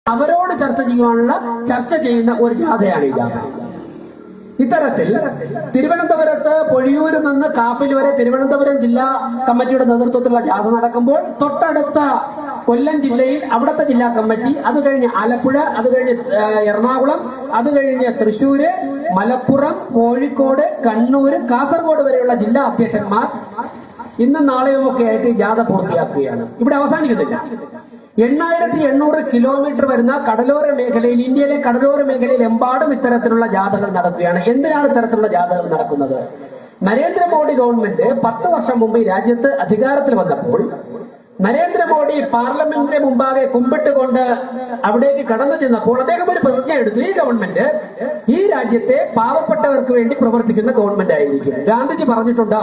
അവരോട് ചർച്ച ചെയ്യുവാനുള്ള ചർച്ച ചെയ്യുന്ന ഒരു ജാഥയാണ് ഈ ജാഥ ഇത്തരത്തിൽ തിരുവനന്തപുരത്ത് പൊഴിയൂരിൽ നിന്ന് കാപ്പിൽ വരെ തിരുവനന്തപുരം ജില്ലാ കമ്മിറ്റിയുടെ നേതൃത്വത്തിലുള്ള ജാഥ നടക്കുമ്പോൾ തൊട്ടടുത്ത കൊല്ലം ജില്ലയിൽ അവിടുത്തെ ജില്ലാ കമ്മിറ്റി അത് കഴിഞ്ഞ് ആലപ്പുഴ അത് കഴിഞ്ഞ് ആ, എറണാകുളം അത് കഴിഞ്ഞ് തൃശ്ശൂര് മലപ്പുറം കോഴിക്കോട് കണ്ണൂര് കാസർഗോഡ് വരെയുള്ള ജില്ലാ അധ്യക്ഷന്മാർ ഇന്നും നാളെയും ഒക്കെ ആയിട്ട് ഈ ജാഥ പൂർത്തിയാക്കുകയാണ് ഇവിടെ അവസാനിക്കുന്നില്ല എണ്ണായിരത്തി എണ്ണൂറ് കിലോമീറ്റർ വരുന്ന കടലോര മേഖലയിൽ ഇന്ത്യയിലെ കടലോര മേഖലയിൽ എമ്പാടും ഇത്തരത്തിലുള്ള ജാഥകൾ നടക്കുകയാണ് എന്തിനാണ് ഇത്തരത്തിലുള്ള ജാഥകൾ നടക്കുന്നത് നരേന്ദ്രമോദി ഗവൺമെന്റ് പത്ത് വർഷം മുമ്പ് ഈ രാജ്യത്ത് അധികാരത്തിൽ വന്നപ്പോൾ നരേന്ദ്രമോദി പാർലമെന്റിന്റെ മുമ്പാകെ കുമ്പിട്ടുകൊണ്ട് അവിടേക്ക് കടന്നു ചെന്നപ്പോൾ അദ്ദേഹം ഒരു പ്രതിജ്ഞ എടുത്തു ഈ ഗവൺമെന്റ് ഈ രാജ്യത്തെ പാവപ്പെട്ടവർക്ക് വേണ്ടി പ്രവർത്തിക്കുന്ന ഗവൺമെന്റ് ആയിരിക്കും ഗാന്ധിജി പറഞ്ഞിട്ടുണ്ടോ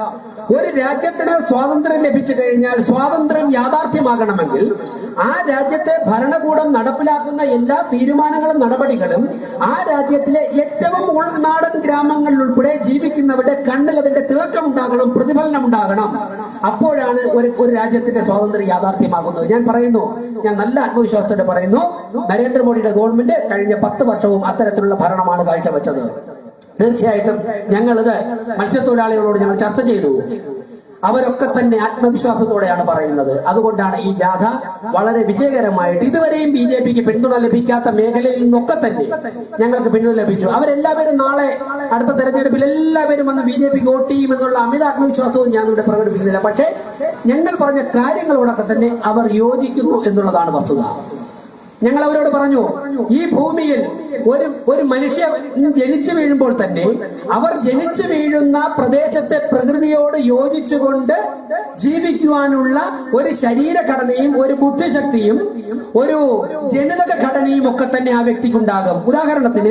ഒരു രാജ്യത്തിന് സ്വാതന്ത്ര്യം ലഭിച്ചു കഴിഞ്ഞാൽ സ്വാതന്ത്ര്യം യാഥാർത്ഥ്യമാകണമെങ്കിൽ ആ രാജ്യത്തെ ഭരണകൂടം നടപ്പിലാക്കുന്ന എല്ലാ തീരുമാനങ്ങളും നടപടികളും ആ രാജ്യത്തിലെ ഏറ്റവും ഉൾനാടൻ ഗ്രാമങ്ങളിൽ ഉൾപ്പെടെ ജീവിക്കുന്നവരുടെ കണ്ണിൽ അതിന്റെ തിളക്കം ഉണ്ടാകണം പ്രതിഫലനം ഉണ്ടാകണം അപ്പോഴാണ് ഒരു ഒരു രാജ്യത്തിന്റെ സ്വാതന്ത്ര്യം യാഥാർത്ഥ്യമാകുന്നത് ഞാൻ പറയുന്നു ഞാൻ നല്ല ആത്മവിശ്വാസത്തോടെ പറയുന്നു നരേന്ദ്രമോദിയുടെ ഗവൺമെന്റ് കഴിഞ്ഞ പത്ത് വർഷവും അത്തരത്തിലുള്ള ഭരണമാണ് കാഴ്ചവെച്ചത് തീർച്ചയായിട്ടും ഞങ്ങളിത് മത്സ്യത്തൊഴിലാളികളോട് ഞങ്ങൾ ചർച്ച ചെയ്തു അവരൊക്കെ തന്നെ ആത്മവിശ്വാസത്തോടെയാണ് പറയുന്നത് അതുകൊണ്ടാണ് ഈ ജാഥ വളരെ വിജയകരമായിട്ട് ഇതുവരെയും ബി ജെ പിക്ക് പിന്തുണ ലഭിക്കാത്ത മേഖലയിൽ നിന്നൊക്കെ തന്നെ ഞങ്ങൾക്ക് പിന്തുണ ലഭിച്ചു അവരെല്ലാവരും നാളെ അടുത്ത തെരഞ്ഞെടുപ്പിൽ എല്ലാവരും വന്ന് ബി ജെ പിക്ക് വോട്ട് ചെയ്യും എന്നുള്ള അമിത ആത്മവിശ്വാസവും ഞാൻ ഇവിടെ പ്രകടിപ്പിക്കുന്നില്ല പക്ഷേ ഞങ്ങൾ പറഞ്ഞ കാര്യങ്ങളോടൊക്കെ തന്നെ അവർ യോജിക്കുന്നു എന്നുള്ളതാണ് വസ്തുത ഞങ്ങൾ അവരോട് പറഞ്ഞു ഈ ഭൂമിയിൽ ഒരു ഒരു മനുഷ്യൻ ജനിച്ചു വീഴുമ്പോൾ തന്നെ അവർ ജനിച്ചു വീഴുന്ന പ്രദേശത്തെ പ്രകൃതിയോട് യോജിച്ചുകൊണ്ട് ജീവിക്കുവാനുള്ള ഒരു ശരീരഘടനയും ഒരു ബുദ്ധിശക്തിയും ഒരു ജനിതക ഘടനയും ഒക്കെ തന്നെ ആ വ്യക്തിക്കുണ്ടാകും ഉദാഹരണത്തിന്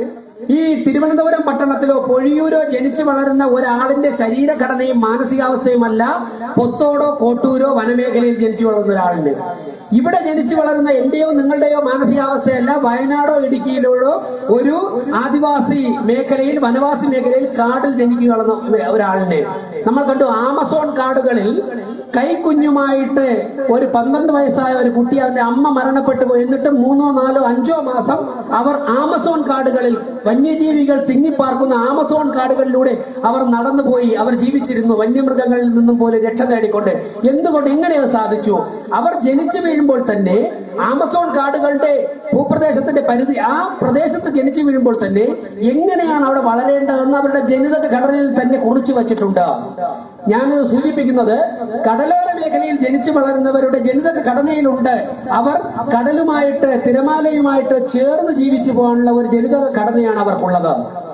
ഈ തിരുവനന്തപുരം പട്ടണത്തിലോ പൊഴിയൂരോ ജനിച്ചു വളരുന്ന ഒരാളിന്റെ ശരീരഘടനയും മാനസികാവസ്ഥയുമല്ല പൊത്തോടോ കോട്ടൂരോ വനമേഖലയിൽ ജനിച്ചു വളർന്ന ഒരാളിന് ഇവിടെ ജനിച്ചു വളരുന്ന എന്റെയോ നിങ്ങളുടെയോ മാനസികാവസ്ഥയല്ല വയനാടോ ഇടുക്കിയിലോ ഒരു ആദിവാസി മേഖലയിൽ വനവാസി മേഖലയിൽ കാടിൽ ജനിച്ചു വളർന്ന ഒരാളിനെ നമ്മൾ കണ്ടു ആമസോൺ കാടുകളിൽ കൈക്കുഞ്ഞുമായിട്ട് ഒരു പന്ത്രണ്ട് വയസ്സായ ഒരു കുട്ടി അവന്റെ അമ്മ മരണപ്പെട്ടു പോയി എന്നിട്ട് മൂന്നോ നാലോ അഞ്ചോ മാസം അവർ ആമസോൺ കാടുകളിൽ വന്യജീവികൾ തിങ്ങിപ്പാർക്കുന്ന ആമസോൺ കാടുകളിലൂടെ അവർ നടന്നുപോയി അവർ ജീവിച്ചിരുന്നു വന്യമൃഗങ്ങളിൽ നിന്നും പോലും രക്ഷ നേടിക്കൊണ്ട് എന്തുകൊണ്ട് എങ്ങനെ അത് സാധിച്ചു അവർ ജനിച്ചു വീഴുമ്പോൾ തന്നെ ആമസോൺ കാടുകളുടെ ഭൂപ്രദേശത്തിന്റെ പരിധി ആ പ്രദേശത്ത് ജനിച്ചു വീഴുമ്പോൾ തന്നെ എങ്ങനെയാണ് അവിടെ വളരേണ്ടതെന്ന് അവരുടെ ജനിതക ഘടനയിൽ തന്നെ കുറിച്ചു വച്ചിട്ടുണ്ട് ഞാനിത് സൂചിപ്പിക്കുന്നത് കടലോര മേഖലയിൽ ജനിച്ചു വളരുന്നവരുടെ ജനിതക ഘടനയിലുണ്ട് അവർ കടലുമായിട്ട് തിരമാലയുമായിട്ട് ചേർന്ന് ജീവിച്ചു പോകാനുള്ള ഒരു ജനിതക ഘടനയാണ് അവർക്കുള്ളത്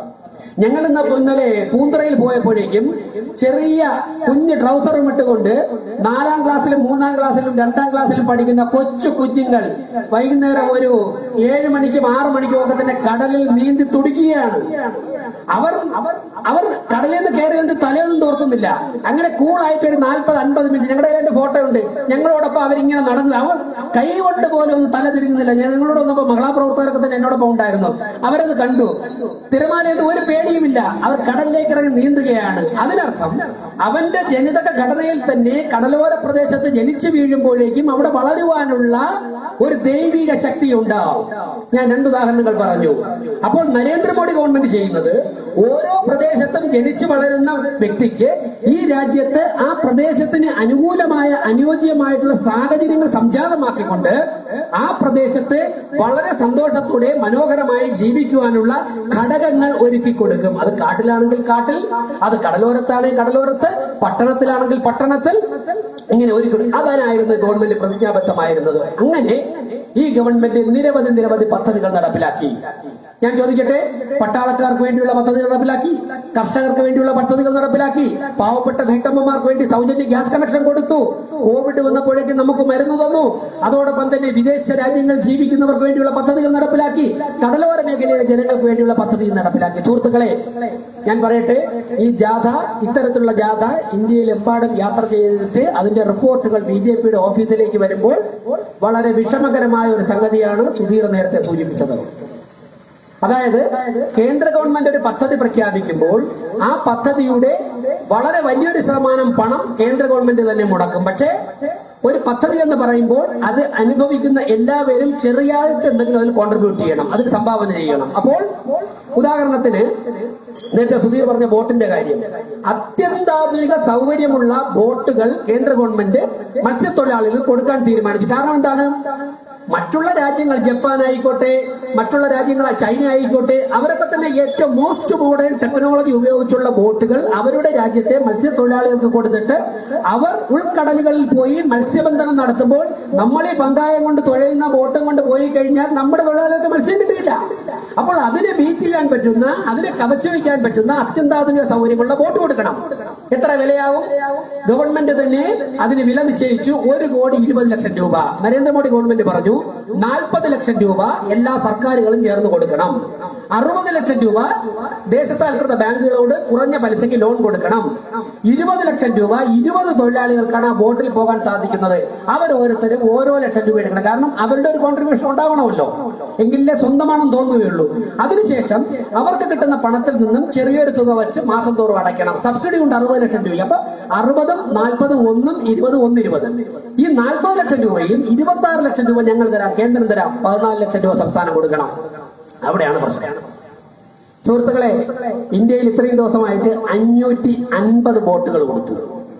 ഞങ്ങൾ ഇന്ന് ഇന്നലെ പൂന്തറയിൽ പോയപ്പോഴേക്കും ചെറിയ കുഞ്ഞ് ട്രൗസറും ഇട്ടുകൊണ്ട് നാലാം ക്ലാസ്സിലും മൂന്നാം ക്ലാസ്സിലും രണ്ടാം ക്ലാസ്സിലും പഠിക്കുന്ന കൊച്ചു കുഞ്ഞുങ്ങൾ വൈകുന്നേരം ഒരു ഏഴ് മണിക്കും ആറ് മണിക്കും ഒക്കെ തന്നെ കടലിൽ നീന്തി തുടിക്കുകയാണ് അവർ അവർ അവർ കടലിൽ നിന്ന് കയറി വന്ന് തലയൊന്നും തോർത്തുന്നില്ല അങ്ങനെ കൂളായിട്ട് ഒരു നാൽപ്പത് അൻപത് മിനിറ്റ് ഞങ്ങളുടെ കയ്യിൽ എന്റെ ഫോട്ടോ ഉണ്ട് ഞങ്ങളോടൊപ്പം അവരിങ്ങനെ നടന്നു അവർ കൈ കൊണ്ട് പോലും ഒന്ന് തല തിരിഞ്ഞില്ല ഞങ്ങളോട് വന്നപ്പോ മഹിളാപ്രവർത്തകരൊക്കെ തന്നെ എന്നോടൊപ്പം ഉണ്ടായിരുന്നു അവരത് കണ്ടു തിരമാലയിട്ട് ഒരു പേടിയുമില്ല അവർ കടലിലേക്ക് ഇറങ്ങി നീന്തുകയാണ് അതിനർത്ഥം അവന്റെ ജനിതക ഘടനയിൽ തന്നെ കടലോര പ്രദേശത്ത് ജനിച്ചു വീഴുമ്പോഴേക്കും അവിടെ വളരുവാനുള്ള ഒരു ദൈവിക ശക്തി ഉണ്ടാവും ഞാൻ രണ്ട് ഉദാഹരണങ്ങൾ പറഞ്ഞു അപ്പോൾ നരേന്ദ്രമോദി ഗവൺമെന്റ് ചെയ്യുന്നത് ഓരോ പ്രദേശത്തും ജനിച്ചു വളരുന്ന വ്യക്തിക്ക് ഈ രാജ്യത്ത് ആ പ്രദേശത്തിന് അനുകൂലമായ അനുയോജ്യമായിട്ടുള്ള സാഹചര്യങ്ങൾ സംജാതമാക്കിക്കൊണ്ട് ആ പ്രദേശത്ത് വളരെ സന്തോഷത്തോടെ മനോഹരമായി ജീവിക്കുവാനുള്ള ഘടകങ്ങൾ ഒരുക്കി കൊടുക്കും അത് കാട്ടിലാണെങ്കിൽ കാട്ടിൽ അത് കടലോരത്താണെങ്കിൽ കടലോരത്ത് പട്ടണത്തിലാണെങ്കിൽ പട്ടണത്തിൽ ഇങ്ങനെ ഒരുക്കി കൊടുക്കും. അതായിരുന്നു ഗവൺമെന്റ് പ്രതിജ്ഞാബദ്ധമായിരുന്നത് അങ്ങനെ ഈ ഗവൺമെന്റ് നിരവധി നിരവധി പദ്ധതികൾ നടപ്പിലാക്കി ഞാൻ ചോദിക്കട്ടെ പട്ടാളക്കാർക്ക് വേണ്ടിയുള്ള പദ്ധതികൾ നടപ്പിലാക്കി കർഷകർക്ക് വേണ്ടിയുള്ള പദ്ധതികൾ നടപ്പിലാക്കി പാവപ്പെട്ട വീട്ടമ്മമാർക്ക് വേണ്ടി സൗജന്യ ഗ്യാസ് കണക്ഷൻ കൊടുത്തു കോവിഡ് വന്നപ്പോഴേക്കും നമുക്ക് മരുന്ന് തന്നു അതോടൊപ്പം തന്നെ വിദേശ രാജ്യങ്ങൾ ജീവിക്കുന്നവർക്ക് വേണ്ടിയുള്ള പദ്ധതികൾ നടപ്പിലാക്കി കടലോര മേഖലയിലെ ജനങ്ങൾക്ക് വേണ്ടിയുള്ള പദ്ധതി നടപ്പിലാക്കി സുഹൃത്തുക്കളെ ഞാൻ പറയട്ടെ ഈ ജാഥ ഇത്തരത്തിലുള്ള ജാഥ ഇന്ത്യയിൽ എമ്പാടും യാത്ര ചെയ്തിട്ട് അതിന്റെ റിപ്പോർട്ടുകൾ ബി ജെ പിയുടെ ഓഫീസിലേക്ക് വരുമ്പോൾ വളരെ വിഷമകരമായ ഒരു സംഗതിയാണ് സുധീർ നേരത്തെ സൂചിപ്പിച്ചത് അതായത് കേന്ദ്ര ഗവൺമെന്റ് ഒരു പദ്ധതി പ്രഖ്യാപിക്കുമ്പോൾ ആ പദ്ധതിയുടെ വളരെ വലിയൊരു ശതമാനം പണം കേന്ദ്ര ഗവൺമെന്റ് തന്നെ മുടക്കും പക്ഷേ ഒരു പദ്ധതി എന്ന് പറയുമ്പോൾ അത് അനുഭവിക്കുന്ന എല്ലാവരും ചെറിയായിട്ട് എന്തെങ്കിലും അതിൽ കോൺട്രിബ്യൂട്ട് ചെയ്യണം അതിൽ സംഭാവന ചെയ്യണം അപ്പോൾ ഉദാഹരണത്തിന് നേരത്തെ സുധീർ പറഞ്ഞ ബോട്ടിന്റെ കാര്യം അത്യന്താധുനിക സൗകര്യമുള്ള ബോട്ടുകൾ കേന്ദ്ര ഗവൺമെന്റ് മത്സ്യത്തൊഴിലാളികൾക്ക് കൊടുക്കാൻ തീരുമാനിച്ചു കാരണം എന്താണ് മറ്റുള്ള രാജ്യങ്ങൾ ജപ്പാൻ ആയിക്കോട്ടെ മറ്റുള്ള രാജ്യങ്ങൾ ചൈന ആയിക്കോട്ടെ അവരൊക്കെ തന്നെ ഏറ്റവും മോസ്റ്റ് മോഡേൺ ടെക്നോളജി ഉപയോഗിച്ചുള്ള ബോട്ടുകൾ അവരുടെ രാജ്യത്തെ മത്സ്യത്തൊഴിലാളികൾക്ക് കൊടുത്തിട്ട് അവർ ഉൾക്കടലുകളിൽ പോയി മത്സ്യബന്ധനം നടത്തുമ്പോൾ നമ്മൾ ഈ പങ്കായം കൊണ്ട് തുഴയുന്ന ബോട്ടും കൊണ്ട് പോയി കഴിഞ്ഞാൽ നമ്മുടെ തൊഴിലാളികൾക്ക് മത്സ്യം കിട്ടിയില്ല അപ്പോൾ അതിനെ ബീറ്റ് ചെയ്യാൻ പറ്റുന്ന അതിനെ കവച്ചു വയ്ക്കാൻ പറ്റുന്ന അത്യന്താധുനിക സൗകര്യമുള്ള ബോട്ട് കൊടുക്കണം എത്ര വിലയാവും ഗവൺമെന്റ് തന്നെ അതിന് വില നിശ്ചയിച്ചു ഒരു കോടി ഇരുപത് ലക്ഷം രൂപ നരേന്ദ്രമോദി ഗവൺമെന്റ് പറഞ്ഞു നാൽപ്പത് ലക്ഷം രൂപ എല്ലാ സർക്കാരുകളും ചേർന്ന് കൊടുക്കണം അറുപത് ലക്ഷം രൂപ ദേശസാൽകൃത ബാങ്കുകളോട് കുറഞ്ഞ പലിശയ്ക്ക് ലോൺ കൊടുക്കണം ഇരുപത് ലക്ഷം രൂപ ഇരുപത് തൊഴിലാളികൾക്കാണ് ആ ബോട്ടിൽ പോകാൻ സാധിക്കുന്നത് അവർ ഓരോരുത്തരും ഓരോ ലക്ഷം രൂപ എടുക്കണം കാരണം അവരുടെ ഒരു കോൺട്രിബ്യൂഷൻ ഉണ്ടാവണമല്ലോ എങ്കിലേ സ്വന്തമാണെന്ന് തോന്നുകയുള്ളൂ അതിനുശേഷം അവർക്ക് കിട്ടുന്ന പണത്തിൽ നിന്നും ചെറിയൊരു തുക വെച്ച് മാസം തോറും അടയ്ക്കണം സബ്സിഡി ഉണ്ട് അറുപത് ലക്ഷം രൂപ അപ്പൊ അറുപതും നാൽപ്പതും ഒന്നും ഇരുപതും ഒന്ന് ഇരുപത് ഈ നാൽപ്പത് ലക്ഷം രൂപയിൽ ഇരുപത്തി ആറ് ലക്ഷം രൂപ ഞങ്ങൾ തരാം കേന്ദ്രം തരാം പതിനാല് ലക്ഷം രൂപ സംസ്ഥാനം കൊടുക്കണം അവിടെയാണ് പ്രശ്നം സുഹൃത്തുക്കളെ ഇന്ത്യയിൽ ഇത്രയും ദിവസമായിട്ട് അഞ്ഞൂറ്റി അൻപത് ബോട്ടുകൾ കൊടുത്തു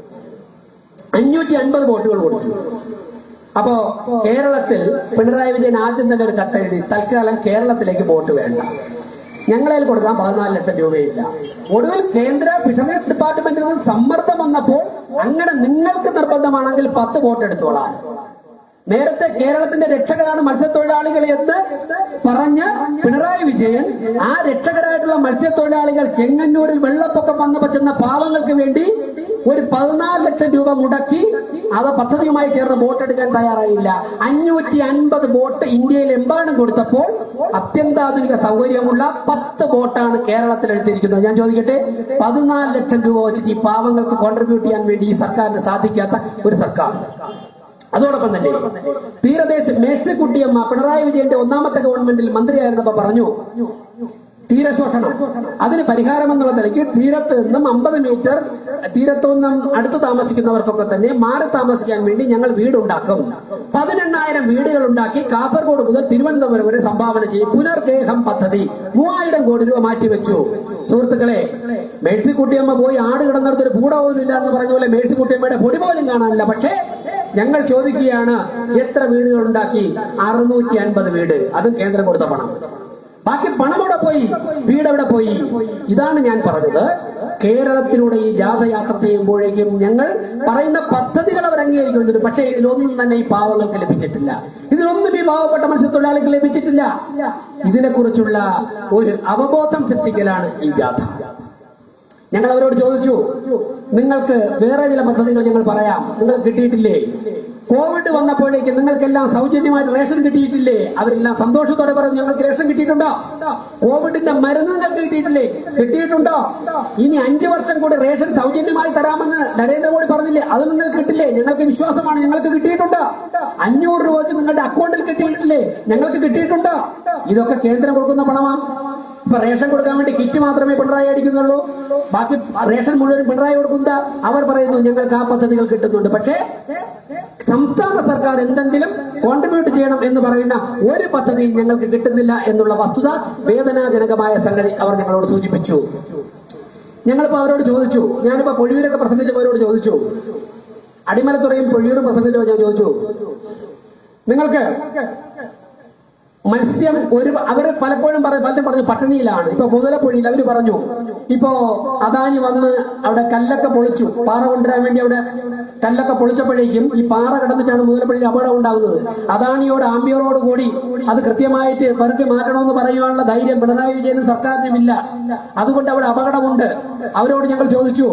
അഞ്ഞൂറ്റി അൻപത് ബോട്ടുകൾ കൊടുത്തു അപ്പോ കേരളത്തിൽ പിണറായി വിജയൻ ആദ്യം തന്നെ ഒരു കത്തെഴുതി തൽക്കാലം കേരളത്തിലേക്ക് ബോട്ട് വേണ്ട ഞങ്ങളതിൽ കൊടുക്കാൻ പതിനാല് ലക്ഷം രൂപയില്ല ഒടുവിൽ കേന്ദ്ര ഫിഷറീസ് ഡിപ്പാർട്ട്മെന്റിൽ നിന്ന് സമ്മർദ്ദം വന്നപ്പോൾ അങ്ങനെ നിങ്ങൾക്ക് നിർബന്ധമാണെങ്കിൽ പത്ത് ബോട്ട് എടുത്തോളാം നേരത്തെ കേരളത്തിന്റെ രക്ഷകരാണ് മത്സ്യത്തൊഴിലാളികൾ എന്ന് പറഞ്ഞ് പിണറായി വിജയൻ ആ രക്ഷകരായിട്ടുള്ള മത്സ്യത്തൊഴിലാളികൾ ചെങ്ങന്നൂരിൽ വെള്ളപ്പൊക്കം വന്നപ്പോ ചെന്ന പാവങ്ങൾക്ക് വേണ്ടി ഒരു പതിനാല് ലക്ഷം രൂപ മുടക്കി അവ പദ്ധതിയുമായി ചേർന്ന് ബോട്ട് എടുക്കാൻ തയ്യാറായില്ല അഞ്ഞൂറ്റി അൻപത് ബോട്ട് ഇന്ത്യയിൽ എമ്പാടും കൊടുത്തപ്പോൾ അത്യന്താധുനിക സൗകര്യമുള്ള പത്ത് ബോട്ടാണ് കേരളത്തിൽ എടുത്തിരിക്കുന്നത് ഞാൻ ചോദിക്കട്ടെ പതിനാല് ലക്ഷം രൂപ വെച്ചിട്ട് ഈ പാവങ്ങൾക്ക് കോൺട്രിബ്യൂട്ട് ചെയ്യാൻ വേണ്ടി ഈ സർക്കാരിന് സാധിക്കാത്ത ഒരു സർക്കാർ അതോടൊപ്പം തന്നെ തീരദേശ മേഴ്സിക്കുട്ടിയമ്മ പിണറായി വിജയന്റെ ഒന്നാമത്തെ ഗവൺമെന്റിൽ മന്ത്രിയായിരുന്നപ്പോ പറഞ്ഞു തീരശോഷണം അതിന് പരിഹാരം എന്നുള്ള നിലയ്ക്ക് തീരത്ത് നിന്നും അമ്പത് മീറ്റർ തീരത്തു നിന്നും അടുത്ത് താമസിക്കുന്നവർക്കൊക്കെ തന്നെ മാറി താമസിക്കാൻ വേണ്ടി ഞങ്ങൾ വീടുണ്ടാക്കും പതിനെണ്ണായിരം വീടുകൾ ഉണ്ടാക്കി കാസർഗോഡ് മുതൽ തിരുവനന്തപുരം വരെ സംഭാവന ചെയ്യും പുനർഗേഹം പദ്ധതി മൂവായിരം കോടി രൂപ മാറ്റിവെച്ചു സുഹൃത്തുക്കളെ മേഴ്സിക്കുട്ടിയമ്മ പോയി ആട് കിടന്നിടത്തൊരു പൂട പോലും ഇല്ല എന്ന് പറഞ്ഞ പോലെ മേഴ്സിക്കുട്ടിയമ്മയുടെ പൊടി പോലും കാണാനില്ല പക്ഷേ ഞങ്ങൾ ചോദിക്കുകയാണ് എത്ര വീടുകൾ ഉണ്ടാക്കി അറുന്നൂറ്റി അൻപത് വീട് അതും കേന്ദ്രം കൊടുത്ത പണം ബാക്കി പണം എവിടെ പോയി വീട് എവിടെ പോയി ഇതാണ് ഞാൻ പറഞ്ഞത് കേരളത്തിലൂടെ ഈ ജാഥയാത്ര ചെയ്യുമ്പോഴേക്കും ഞങ്ങൾ പറയുന്ന പദ്ധതികൾ അവർ അംഗീകരിക്കുന്നുണ്ട് പക്ഷേ ഇതിലൊന്നും തന്നെ ഈ പാവങ്ങൾക്ക് ലഭിച്ചിട്ടില്ല ഇതിലൊന്നും ഈ പാവപ്പെട്ട മത്സ്യത്തൊഴിലാളിക്ക് ലഭിച്ചിട്ടില്ല ഇതിനെക്കുറിച്ചുള്ള ഒരു അവബോധം സൃഷ്ടിക്കലാണ് ഈ ജാഥ ഞങ്ങൾ അവരോട് ചോദിച്ചു നിങ്ങൾക്ക് വേറെ ചില പദ്ധതികൾ ഞങ്ങൾ പറയാം നിങ്ങൾ കിട്ടിയിട്ടില്ലേ കോവിഡ് വന്നപ്പോഴേക്ക് നിങ്ങൾക്കെല്ലാം സൗജന്യമായിട്ട് റേഷൻ കിട്ടിയിട്ടില്ലേ അവരെല്ലാം സന്തോഷത്തോടെ പറഞ്ഞു ഞങ്ങൾക്ക് റേഷൻ കിട്ടിയിട്ടുണ്ടോ കോവിഡിന്റെ മരുന്ന് നിങ്ങൾക്ക് കിട്ടിയിട്ടില്ലേ കിട്ടിയിട്ടുണ്ടോ ഇനി അഞ്ചു വർഷം കൂടി റേഷൻ സൗജന്യമായി തരാമെന്ന് നരേന്ദ്രമോദി പറഞ്ഞില്ലേ അത് നിങ്ങൾക്ക് കിട്ടില്ലേ ഞങ്ങൾക്ക് വിശ്വാസമാണ് ഞങ്ങൾക്ക് കിട്ടിയിട്ടുണ്ടോ അഞ്ഞൂറ് രൂപ വെച്ച് നിങ്ങളുടെ അക്കൗണ്ടിൽ കിട്ടിയിട്ടില്ലേ ഞങ്ങൾക്ക് കിട്ടിയിട്ടുണ്ടോ ഇതൊക്കെ കേന്ദ്രം കൊടുക്കുന്ന പണമാണ് ഇപ്പൊ റേഷൻ കൊടുക്കാൻ വേണ്ടി കിറ്റ് മാത്രമേ പിണറായി അടിക്കുന്നുള്ളൂ ബാക്കി റേഷൻ മുഴുവൻ പിണറായി കൊടുക്കുന്ന അവർ പറയുന്നു ഞങ്ങൾക്ക് ആ പദ്ധതികൾ കിട്ടുന്നുണ്ട് പക്ഷേ സംസ്ഥാന സർക്കാർ എന്തെങ്കിലും കോൺട്രിബ്യൂട്ട് ചെയ്യണം എന്ന് പറയുന്ന ഒരു പദ്ധതിയും ഞങ്ങൾക്ക് കിട്ടുന്നില്ല എന്നുള്ള വസ്തുത വേദനാജനകമായ സംഗതി അവർ ഞങ്ങളോട് സൂചിപ്പിച്ചു ഞങ്ങളിപ്പോ അവരോട് ചോദിച്ചു ഞാനിപ്പോ പൊഴിയൂരൊക്കെ പ്രസംഗിച്ചവരോട് ചോദിച്ചു അടിമലത്തുറയും പൊഴിയൂരും പ്രസംഗിച്ചപ്പോൾ ഞാൻ ചോദിച്ചു നിങ്ങൾക്ക് മത്സ്യം ഒരു അവര് പലപ്പോഴും പറ- പലരും പറഞ്ഞു പട്ടിണിയിലാണ് ഇപ്പൊ മുതലപ്പൊഴിയിൽ അവര് പറഞ്ഞു ഇപ്പോ അദാനി വന്ന് അവിടെ കല്ലൊക്കെ പൊളിച്ചു പാറ കൊണ്ടുവരാൻ വേണ്ടി അവിടെ കല്ലൊക്കെ പൊളിച്ചപ്പോഴേക്കും ഈ പാറ കിടന്നിട്ടാണ് മുതലപ്പൊഴിയിൽ അപകടം ഉണ്ടാകുന്നത് അദാനിയോട് ആംബിയറോട് കൂടി അത് കൃത്യമായിട്ട് പെറുക്കി മാറ്റണമെന്ന് പറയുവാനുള്ള ധൈര്യം പിണറായി വിജയനും സർക്കാരിനും ഇല്ല അതുകൊണ്ട് അവിടെ അപകടമുണ്ട് അവരോട് ഞങ്ങൾ ചോദിച്ചു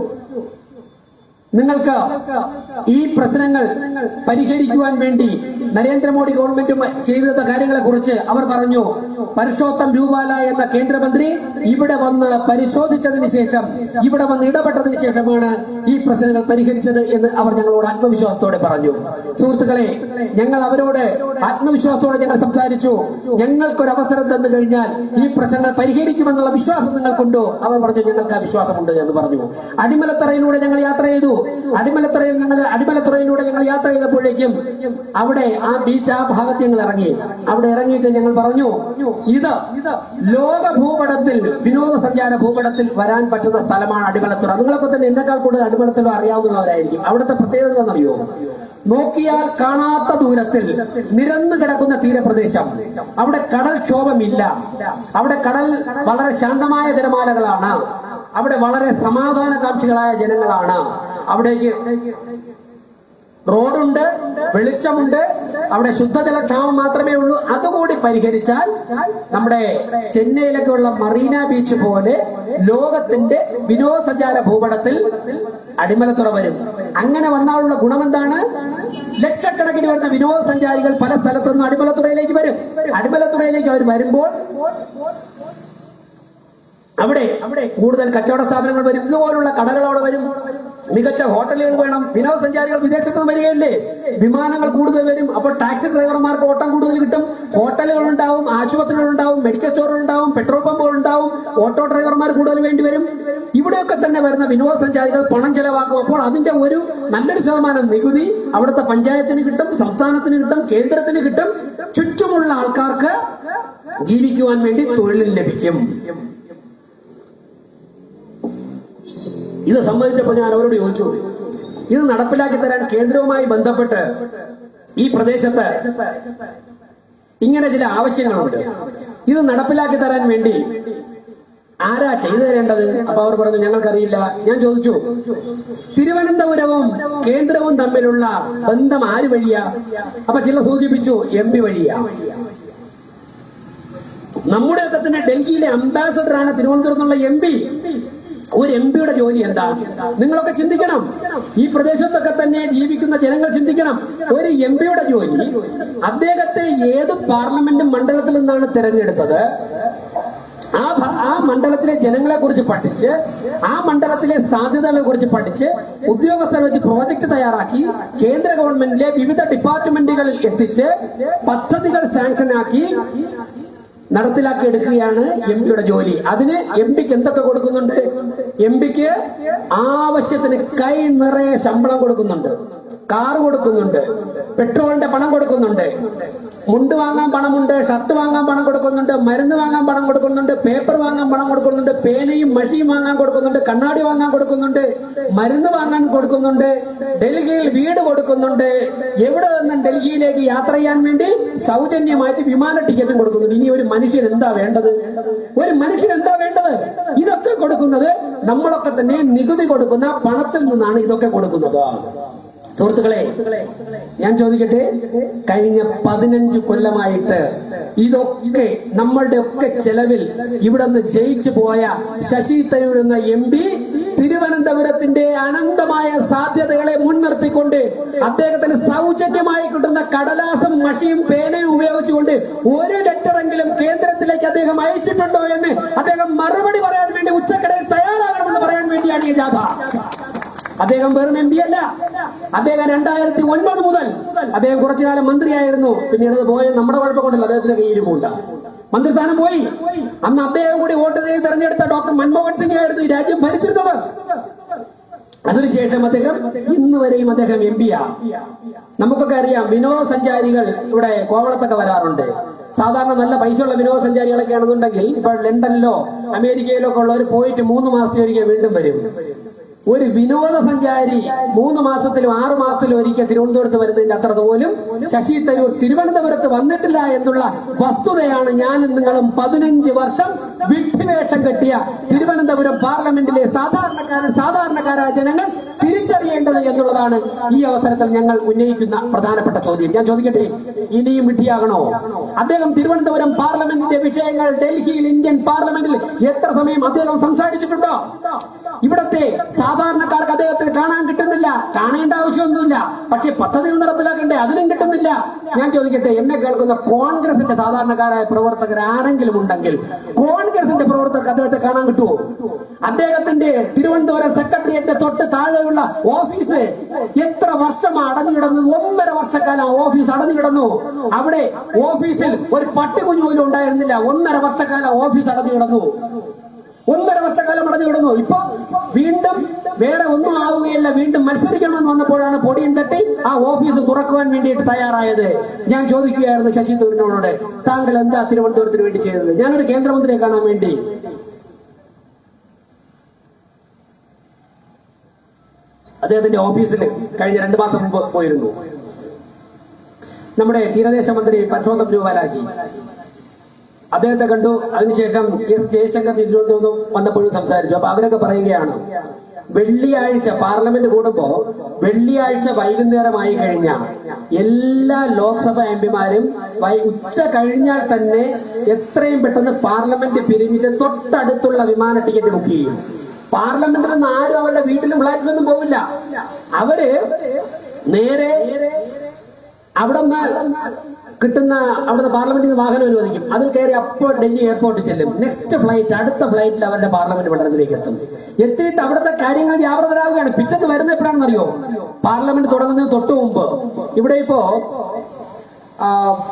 നിങ്ങൾക്ക് ഈ പ്രശ്നങ്ങൾ പരിഹരിക്കുവാൻ വേണ്ടി നരേന്ദ്രമോദി ഗവൺമെന്റ് ചെയ്ത കാര്യങ്ങളെ കുറിച്ച് അവർ പറഞ്ഞു പരുഷോത്തം രൂപാല എന്ന കേന്ദ്രമന്ത്രി ഇവിടെ വന്ന് പരിശോധിച്ചതിന് ശേഷം ഇവിടെ വന്ന് ഇടപെട്ടതിന് ശേഷമാണ് ഈ പ്രശ്നങ്ങൾ പരിഹരിച്ചത് എന്ന് അവർ ഞങ്ങളോട് ആത്മവിശ്വാസത്തോടെ പറഞ്ഞു സുഹൃത്തുക്കളെ ഞങ്ങൾ അവരോട് ആത്മവിശ്വാസത്തോടെ ഞങ്ങൾ സംസാരിച്ചു ഞങ്ങൾക്കൊരു അവസരം തന്നു കഴിഞ്ഞാൽ ഈ പ്രശ്നങ്ങൾ പരിഹരിക്കുമെന്നുള്ള വിശ്വാസം നിങ്ങൾക്കുണ്ടോ അവർ പറഞ്ഞു ഞങ്ങൾക്ക് ആ വിശ്വാസമുണ്ട് എന്ന് പറഞ്ഞു അടിമലത്തറയിലൂടെ ഞങ്ങൾ യാത്ര ചെയ്തു അടിമലത്തുറയിൽ ഞങ്ങൾ അടിമലത്തുറയിലൂടെ ഞങ്ങൾ യാത്ര ചെയ്തപ്പോഴേക്കും അവിടെ ആ ബീച്ച് ആ ഭാഗത്ത് ഞങ്ങൾ ഇറങ്ങി അവിടെ ഇറങ്ങിയിട്ട് ഞങ്ങൾ പറഞ്ഞു ഇത് ലോക ഭൂപടത്തിൽ വിനോദസഞ്ചാര ഭൂപടത്തിൽ വരാൻ പറ്റുന്ന സ്ഥലമാണ് അടിമലത്തുറ നിങ്ങളൊക്കെ തന്നെ എന്നെക്കാൾ കൂടുതൽ അടിമലത്തുറ അറിയാവുന്നവരായിരിക്കും അവിടുത്തെ പ്രത്യേകത എന്താണെന്നറിയോ നോക്കിയാൽ കാണാത്ത ദൂരത്തിൽ നിരന്നു കിടക്കുന്ന തീരപ്രദേശം അവിടെ കടൽക്ഷോഭമില്ല അവിടെ കടൽ വളരെ ശാന്തമായ തിരമാലകളാണ് അവിടെ വളരെ സമാധാനകാംക്ഷികളായ ജനങ്ങളാണ് അവിടേക്ക് റോഡുണ്ട് വെളിച്ചമുണ്ട് അവിടെ ശുദ്ധജലക്ഷാമം മാത്രമേ ഉള്ളൂ അതുകൂടി പരിഹരിച്ചാൽ നമ്മുടെ ചെന്നൈയിലൊക്കെ ഉള്ള മറീന ബീച്ച് പോലെ ലോകത്തിന്റെ വിനോദസഞ്ചാര ഭൂപടത്തിൽ അടിമലത്തുറ വരും അങ്ങനെ വന്നാലുള്ള ഗുണമെന്താണ് ലക്ഷക്കണക്കിന് വരുന്ന വിനോദസഞ്ചാരികൾ പല സ്ഥലത്തുനിന്നും അടിമലത്തുറയിലേക്ക് വരും അടിമലത്തുറയിലേക്ക് അവർ വരുമ്പോൾ അവിടെ അവിടെ കൂടുതൽ കച്ചവട സ്ഥാപനങ്ങൾ വരും ഇതുപോലുള്ള കടകൾ അവിടെ വരും മികച്ച ഹോട്ടലുകൾ വേണം വിനോദസഞ്ചാരികൾ വിദേശത്ത് നിന്ന് വരികയല്ലേ വിമാനങ്ങൾ കൂടുതൽ വരും അപ്പോൾ ടാക്സി ഡ്രൈവർമാർക്ക് ഓട്ടം കൂടുതൽ കിട്ടും ഹോട്ടലുകൾ ഉണ്ടാവും ആശുപത്രികൾ ഉണ്ടാവും മെഡിക്കൽ സ്റ്റോറുകൾ ഉണ്ടാവും പെട്രോൾ പമ്പുകൾ ഉണ്ടാവും ഓട്ടോ ഡ്രൈവർമാർ കൂടുതൽ വേണ്ടി വരും ഇവിടെയൊക്കെ തന്നെ വരുന്ന വിനോദസഞ്ചാരികൾ പണം ചെലവാക്കും അപ്പോൾ അതിന്റെ ഒരു നല്ലൊരു ശതമാനം നികുതി അവിടുത്തെ പഞ്ചായത്തിന് കിട്ടും സംസ്ഥാനത്തിന് കിട്ടും കേന്ദ്രത്തിന് കിട്ടും ചുറ്റുമുള്ള ആൾക്കാർക്ക് ജീവിക്കുവാൻ വേണ്ടി തൊഴിൽ ലഭിക്കും ഇത് സംബന്ധിച്ചപ്പോൾ ഞാൻ അവരോട് ചോദിച്ചു ഇത് നടപ്പിലാക്കി തരാൻ കേന്ദ്രവുമായി ബന്ധപ്പെട്ട് ഈ പ്രദേശത്ത് ഇങ്ങനെ ചില ആവശ്യങ്ങളുണ്ട് ഇത് നടപ്പിലാക്കി തരാൻ വേണ്ടി ആരാ ചെയ്തു തരേണ്ടത് അപ്പൊ അവർ പറഞ്ഞു ഞങ്ങൾക്കറിയില്ല ഞാൻ ചോദിച്ചു തിരുവനന്തപുരവും കേന്ദ്രവും തമ്മിലുള്ള ബന്ധം ആര് വഴിയാ അപ്പൊ ചില സൂചിപ്പിച്ചു എം പി വഴിയാ നമ്മുടെ ഒക്കെ തന്നെ ഡൽഹിയിലെ അംബാസഡർ ആണ് തിരുവനന്തപുരത്തുള്ള എം പി ഒരു എം പിയുടെ ജോലി എന്താ നിങ്ങളൊക്കെ ചിന്തിക്കണം ഈ പ്രദേശത്തൊക്കെ തന്നെ ജീവിക്കുന്ന ജനങ്ങൾ ചിന്തിക്കണം ഒരു എം പിയുടെ ജോലി അദ്ദേഹത്തെ ഏത് പാർലമെന്റ് മണ്ഡലത്തിൽ നിന്നാണ് തെരഞ്ഞെടുത്തത് ആ ഭ- ആ മണ്ഡലത്തിലെ ജനങ്ങളെ കുറിച്ച് പഠിച്ച് ആ മണ്ഡലത്തിലെ സാധ്യതകളെ കുറിച്ച് പഠിച്ച് ഉദ്യോഗസ്ഥരെ വെച്ച് പ്രോജക്ട് തയ്യാറാക്കി കേന്ദ്ര ഗവൺമെന്റിലെ വിവിധ ഡിപ്പാർട്ട്മെന്റുകളിൽ എത്തിച്ച് പദ്ധതികൾ സാങ്ഷനാക്കി നടപ്പിലാക്കി എടുക്കുകയാണ് എം പിയുടെ ജോലി അതിന് എം പിക്ക് എന്തൊക്കെ കൊടുക്കുന്നുണ്ട് എം പിക്ക് ആവശ്യത്തിന് കൈ നിറയെ ശമ്പളം കൊടുക്കുന്നുണ്ട് കാർ കൊടുക്കുന്നുണ്ട് പെട്രോളിന്റെ പണം കൊടുക്കുന്നുണ്ട് മുണ്ട് വാങ്ങാൻ പണമുണ്ട് ഷർട്ട് വാങ്ങാൻ പണം കൊടുക്കുന്നുണ്ട് മരുന്ന് വാങ്ങാൻ പണം കൊടുക്കുന്നുണ്ട് പേപ്പർ വാങ്ങാൻ പണം കൊടുക്കുന്നുണ്ട് പേനയും മഷിയും വാങ്ങാൻ കൊടുക്കുന്നുണ്ട് കണ്ണാടി വാങ്ങാൻ കൊടുക്കുന്നുണ്ട് മരുന്ന് വാങ്ങാൻ കൊടുക്കുന്നുണ്ട് ഡൽഹിയിൽ വീട് കൊടുക്കുന്നുണ്ട് എവിടെ നിന്നും ഡൽഹിയിലേക്ക് യാത്ര ചെയ്യാൻ വേണ്ടി സൗജന്യമായിട്ട് വിമാന ടിക്കറ്റും കൊടുക്കുന്നുണ്ട് ഇനി ഒരു മനുഷ്യൻ എന്താ വേണ്ടത് ഒരു മനുഷ്യൻ എന്താ വേണ്ടത് ഇതൊക്കെ കൊടുക്കുന്നത് നമ്മളൊക്കെ തന്നെ നികുതി കൊടുക്കുന്ന പണത്തിൽ നിന്നാണ് ഇതൊക്കെ കൊടുക്കുന്നത് സുഹൃത്തുക്കളെ ഞാൻ ചോദിക്കട്ടെ കഴിഞ്ഞ പതിനഞ്ച് കൊല്ലമായിട്ട് ഇതൊക്കെ നമ്മളുടെ ഒക്കെ ചെലവിൽ ഇവിടെ നിന്ന് ജയിച്ചു പോയ ശശി തരൂർ എന്ന എം പി തിരുവനന്തപുരത്തിന്റെ അനന്തമായ സാധ്യതകളെ മുൻനിർത്തിക്കൊണ്ട് അദ്ദേഹത്തിന് സൗജന്യമായി കിട്ടുന്ന കടലാസും മഷിയും പേനയും ഉപയോഗിച്ചുകൊണ്ട് ഒരു ലെറ്ററെങ്കിലും കേന്ദ്രത്തിലേക്ക് അദ്ദേഹം അയച്ചിട്ടുണ്ടോ എന്ന് അദ്ദേഹം മറുപടി പറയാൻ വേണ്ടി ഉച്ചക്കടയിൽ തയ്യാറാകണമെന്ന് പറയാൻ വേണ്ടിയാണ് ഈ ജാഥ അദ്ദേഹം വെറും എം പി അല്ല അദ്ദേഹം രണ്ടായിരത്തി ഒൻപത് മുതൽ അദ്ദേഹം കുറച്ചു കാലം മന്ത്രിയായിരുന്നു പിന്നീട് അത് പോയ നമ്മുടെ കുഴപ്പം കൊണ്ടല്ല അദ്ദേഹത്തിന്റെ കയ്യിരിപ്പുണ്ട് മന്ത്രിസ്ഥാനം പോയി അന്ന് അദ്ദേഹം കൂടി വോട്ട് ചെയ്ത് തെരഞ്ഞെടുത്ത ഡോക്ടർ മൻമോഹൻ സിംഗ് ആയിരുന്നു ഈ രാജ്യം ഭരിച്ചിരുന്നത് അതിനുശേഷം അദ്ദേഹം ഇന്ന് വരെയും അദ്ദേഹം എം പിയാ നമുക്കൊക്കെ അറിയാം വിനോദസഞ്ചാരികൾ ഇവിടെ കോവളത്തൊക്കെ വരാറുണ്ട് സാധാരണ നല്ല പൈസയുള്ള വിനോദസഞ്ചാരികളൊക്കെ ആണെന്നുണ്ടെങ്കിൽ ഇപ്പോൾ ലണ്ടനിലോ അമേരിക്കയിലോ ഒക്കെ ഉള്ളവർ പോയിട്ട് മൂന്ന് മാസത്തിലൊരിക്കൽ വീണ്ടും വരും ഒരു വിനോദസഞ്ചാരി മൂന്ന് മാസത്തിലും ആറു മാസത്തിലും ഒരിക്കൽ തിരുവനന്തപുരത്ത് വരുന്നതിന്റെ അത്ര പോലും ശശി തരൂർ തിരുവനന്തപുരത്ത് വന്നിട്ടില്ല എന്നുള്ള വസ്തുതയാണ് ഞാനും നിങ്ങളും പതിനഞ്ച് വർഷം വിഡ്ഢിവേഷം കെട്ടിയ തിരുവനന്തപുരം പാർലമെന്റിലെ സാധാരണക്കാരൻ സാധാരണക്കാരായ ജനങ്ങൾ തിരിച്ചറിയേണ്ടത് എന്നുള്ളതാണ് ഈ അവസരത്തിൽ ഞങ്ങൾ ഉന്നയിക്കുന്ന പ്രധാനപ്പെട്ട ചോദ്യം ഞാൻ ചോദിക്കട്ടെ ഇനിയും വിഡ്ഢിയാകണോ അദ്ദേഹം തിരുവനന്തപുരം പാർലമെന്റിന്റെ വിഷയങ്ങൾ ഡൽഹിയിൽ ഇന്ത്യൻ പാർലമെന്റിൽ എത്ര സമയം അദ്ദേഹം സംസാരിച്ചിട്ടുണ്ടോ ഇവിടത്തെ സാധാരണക്കാർക്ക് അദ്ദേഹത്തെ കാണാൻ കിട്ടുന്നില്ല കാണേണ്ട ആവശ്യമൊന്നുമില്ല പക്ഷെ പദ്ധതികൾ നടപ്പിലാക്കണ്ടേ അതിനും കിട്ടുന്നില്ല ഞാൻ ചോദിക്കട്ടെ എന്നെ കേൾക്കുന്ന കോൺഗ്രസിന്റെ സാധാരണക്കാരായ പ്രവർത്തകർ ആരെങ്കിലും ഉണ്ടെങ്കിൽ കോൺഗ്രസിന്റെ പ്രവർത്തകർക്ക് അദ്ദേഹത്തെ കാണാൻ കിട്ടുമോ അദ്ദേഹത്തിന്റെ തിരുവനന്തപുരം സെക്രട്ടേറിയറ്റിന്റെ തൊട്ട് താഴെയുള്ള ഓഫീസ് എത്ര വർഷം അടഞ്ഞു കിടന്നു ഒന്നര വർഷക്കാലം ആ ഓഫീസ് അടഞ്ഞു കിടന്നു അവിടെ ഓഫീസിൽ ഒരു പട്ടികുഞ്ഞു പോലും ഉണ്ടായിരുന്നില്ല ഒന്നര വർഷക്കാലം ഓഫീസ് അടഞ്ഞു കിടന്നു ഒന്നര വർഷക്കാലം അടഞ്ഞു കിടന്നു ഇപ്പൊ വീണ്ടും വേറെ ഒന്നും ആവുകയല്ല വീണ്ടും മത്സരിക്കണമെന്ന് വന്നപ്പോഴാണ് പൊടിയും തട്ടി ആ ഓഫീസ് തുറക്കുവാൻ വേണ്ടിയിട്ട് തയ്യാറായത് ഞാൻ ചോദിക്കുകയായിരുന്നു ശശി തരൂരിനോട് താങ്കൾ എന്താ തിരുവനന്തപുരത്തിന് വേണ്ടി ചെയ്തത് ഞാനൊരു കേന്ദ്രമന്ത്രിയെ കാണാൻ വേണ്ടി അദ്ദേഹത്തിന്റെ ഓഫീസിൽ കഴിഞ്ഞ രണ്ടു മാസം മുമ്പ് പോയിരുന്നു നമ്മുടെ തീരദേശ മന്ത്രി പരമോത്തം രൂപാലാജി അദ്ദേഹത്തെ കണ്ടു അതിനുശേഷം എസ് ജയശങ്കർ തിരുവനന്തപുരം വന്നപ്പോഴും സംസാരിച്ചു അപ്പൊ അവരൊക്കെ പറയുകയാണ് വെള്ളിയാഴ്ച പാർലമെന്റ് കൂടുമ്പോ വെള്ളിയാഴ്ച വൈകുന്നേരമായി കഴിഞ്ഞാൽ എല്ലാ ലോക്സഭാ എംപിമാരും വൈ- ഉച്ച കഴിഞ്ഞാൽ തന്നെ എത്രയും പെട്ടെന്ന് പാർലമെന്റ് പിരിഞ്ഞിട്ട് തൊട്ടടുത്തുള്ള വിമാന ടിക്കറ്റ് ബുക്ക് ചെയ്യും പാർലമെന്റിൽ നിന്ന് ആരും അവരുടെ വീട്ടിലും ഫ്ലാറ്റിലൊന്നും പോവില്ല അവര് നേരെ അവിടെ കിട്ടുന്ന അവിടുത്തെ പാർലമെന്റിൽ നിന്ന് വാഹനം അനുവദിക്കും അതിൽ കയറി അപ്പോൾ ഡൽഹി എയർപോർട്ടിൽ ചെല്ലും നെക്സ്റ്റ് ഫ്ലൈറ്റ് അടുത്ത ഫ്ലൈറ്റിൽ അവരുടെ പാർലമെന്റ് മണ്ഡലത്തിലേക്ക് എത്തും എത്തിയിട്ട് അവിടുത്തെ കാര്യങ്ങൾ വ്യാപൃതരാകുകയാണ് പിറ്റേന്ന് വരുന്ന എപ്പോഴാണെന്നറിയോ പാർലമെന്റ് തുടങ്ങുന്നതിന് തൊട്ട് മുമ്പ് ഇവിടെ ഇപ്പോ ആ,